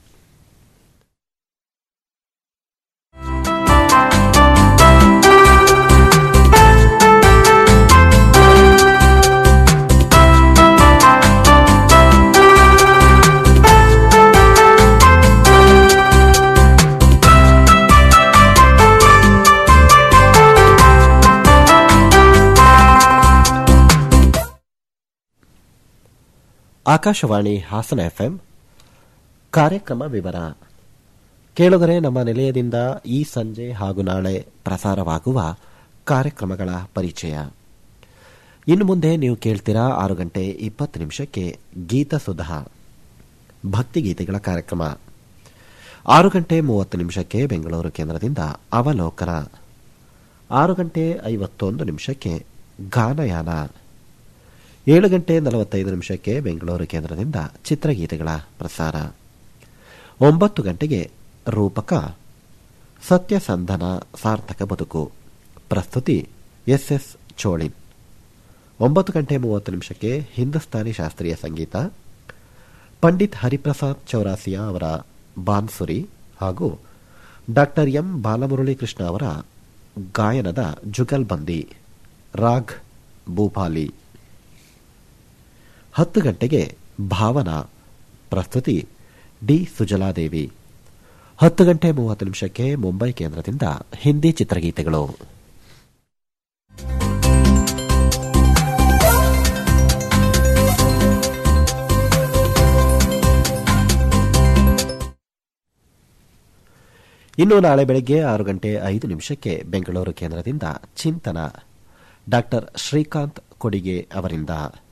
ಆಕಾಶವಾಣಿ ಹಾಸನ ಎಫ್ಎಂ ಕಾರ್ಯಕ್ರಮ ವಿವರ ಕೇಳುಗರೆ ನಮ್ಮ ನಿಲಯದಿಂದ ಈ ಸಂಜೆ ಹಾಗೂ ನಾಳೆ ಪ್ರಸಾರವಾಗುವ ಕಾರ್ಯಕ್ರಮಗಳ ಪರಿಚಯ ಇನ್ನು ಮುಂದೆ ನೀವು ಕೇಳ್ತೀರಾ ಆರು ಗಂಟೆ ಇಪ್ಪತ್ತು ನಿಮಿಷಕ್ಕೆ ಗೀತ ಸುಧಾ ಭಕ್ತಿಗೀತೆಗಳ ಕಾರ್ಯಕ್ರಮ ಆರು ಗಂಟೆ ಮೂವತ್ತು ನಿಮಿಷಕ್ಕೆ ಬೆಂಗಳೂರು ಕೇಂದ್ರದಿಂದ ಅವಲೋಕನ ಆರು ಗಂಟೆ ಐವತ್ತೊಂದು ನಿಮಿಷಕ್ಕೆ ಗಾನಯಾನ ಏಳು ಗಂಟೆ ನಲವತ್ತೈದು ನಿಮಿಷಕ್ಕೆ ಬೆಂಗಳೂರು ಕೇಂದ್ರದಿಂದ ಚಿತ್ರಗೀತೆಗಳ ಪ್ರಸಾರ ಒಂಬತ್ತು ಗಂಟೆಗೆ ರೂಪಕ ಸತ್ಯಸಂಧನ ಸಾರ್ಥಕ ಬದುಕು ಪ್ರಸ್ತುತಿ ಎಸ್ಎಸ್ ಚೋಳಿನ್ ಒಂಬತ್ತು ಗಂಟೆ ಮೂವತ್ತು ನಿಮಿಷಕ್ಕೆ ಹಿಂದೂಸ್ತಾನಿ ಶಾಸ್ತ್ರೀಯ ಸಂಗೀತ ಪಂಡಿತ್ ಹರಿಪ್ರಸಾದ್ ಚೌರಾಸಿಯಾ ಅವರ ಬಾನ್ಸುರಿ ಹಾಗೂ ಡಾಕ್ಟರ್ ಎಂ ಬಾಲಮುರಳಿ ಕೃಷ್ಣ ಅವರ ಗಾಯನದ ಜುಗಲ್ಬಂದಿ ರಾಗ್ ಭೂಪಾಲಿ ಹತ್ತು ಗಂಟೆಗೆ ಭಾವನಾ ಪ್ರಸ್ತುತಿ ಡಿ ಸುಜಲಾದೇವಿ ಹತ್ತು ಗಂಟೆ ಮೂವತ್ತು ನಿಮಿಷಕ್ಕೆ ಮುಂಬೈ ಕೇಂದ್ರದಿಂದ ಹಿಂದಿ ಚಿತ್ರಗೀತೆಗಳು ಇನ್ನು ನಾಳೆ ಬೆಳಗ್ಗೆ ಆರು ಗಂಟೆ ಐದು ನಿಮಿಷಕ್ಕೆ ಬೆಂಗಳೂರು ಕೇಂದ್ರದಿಂದ ಚಿಂತನ ಡಾಕ್ಟರ್ ಶ್ರೀಕಾಂತ್ ಕೊಡಿಗೆ ಅವರಿಂದ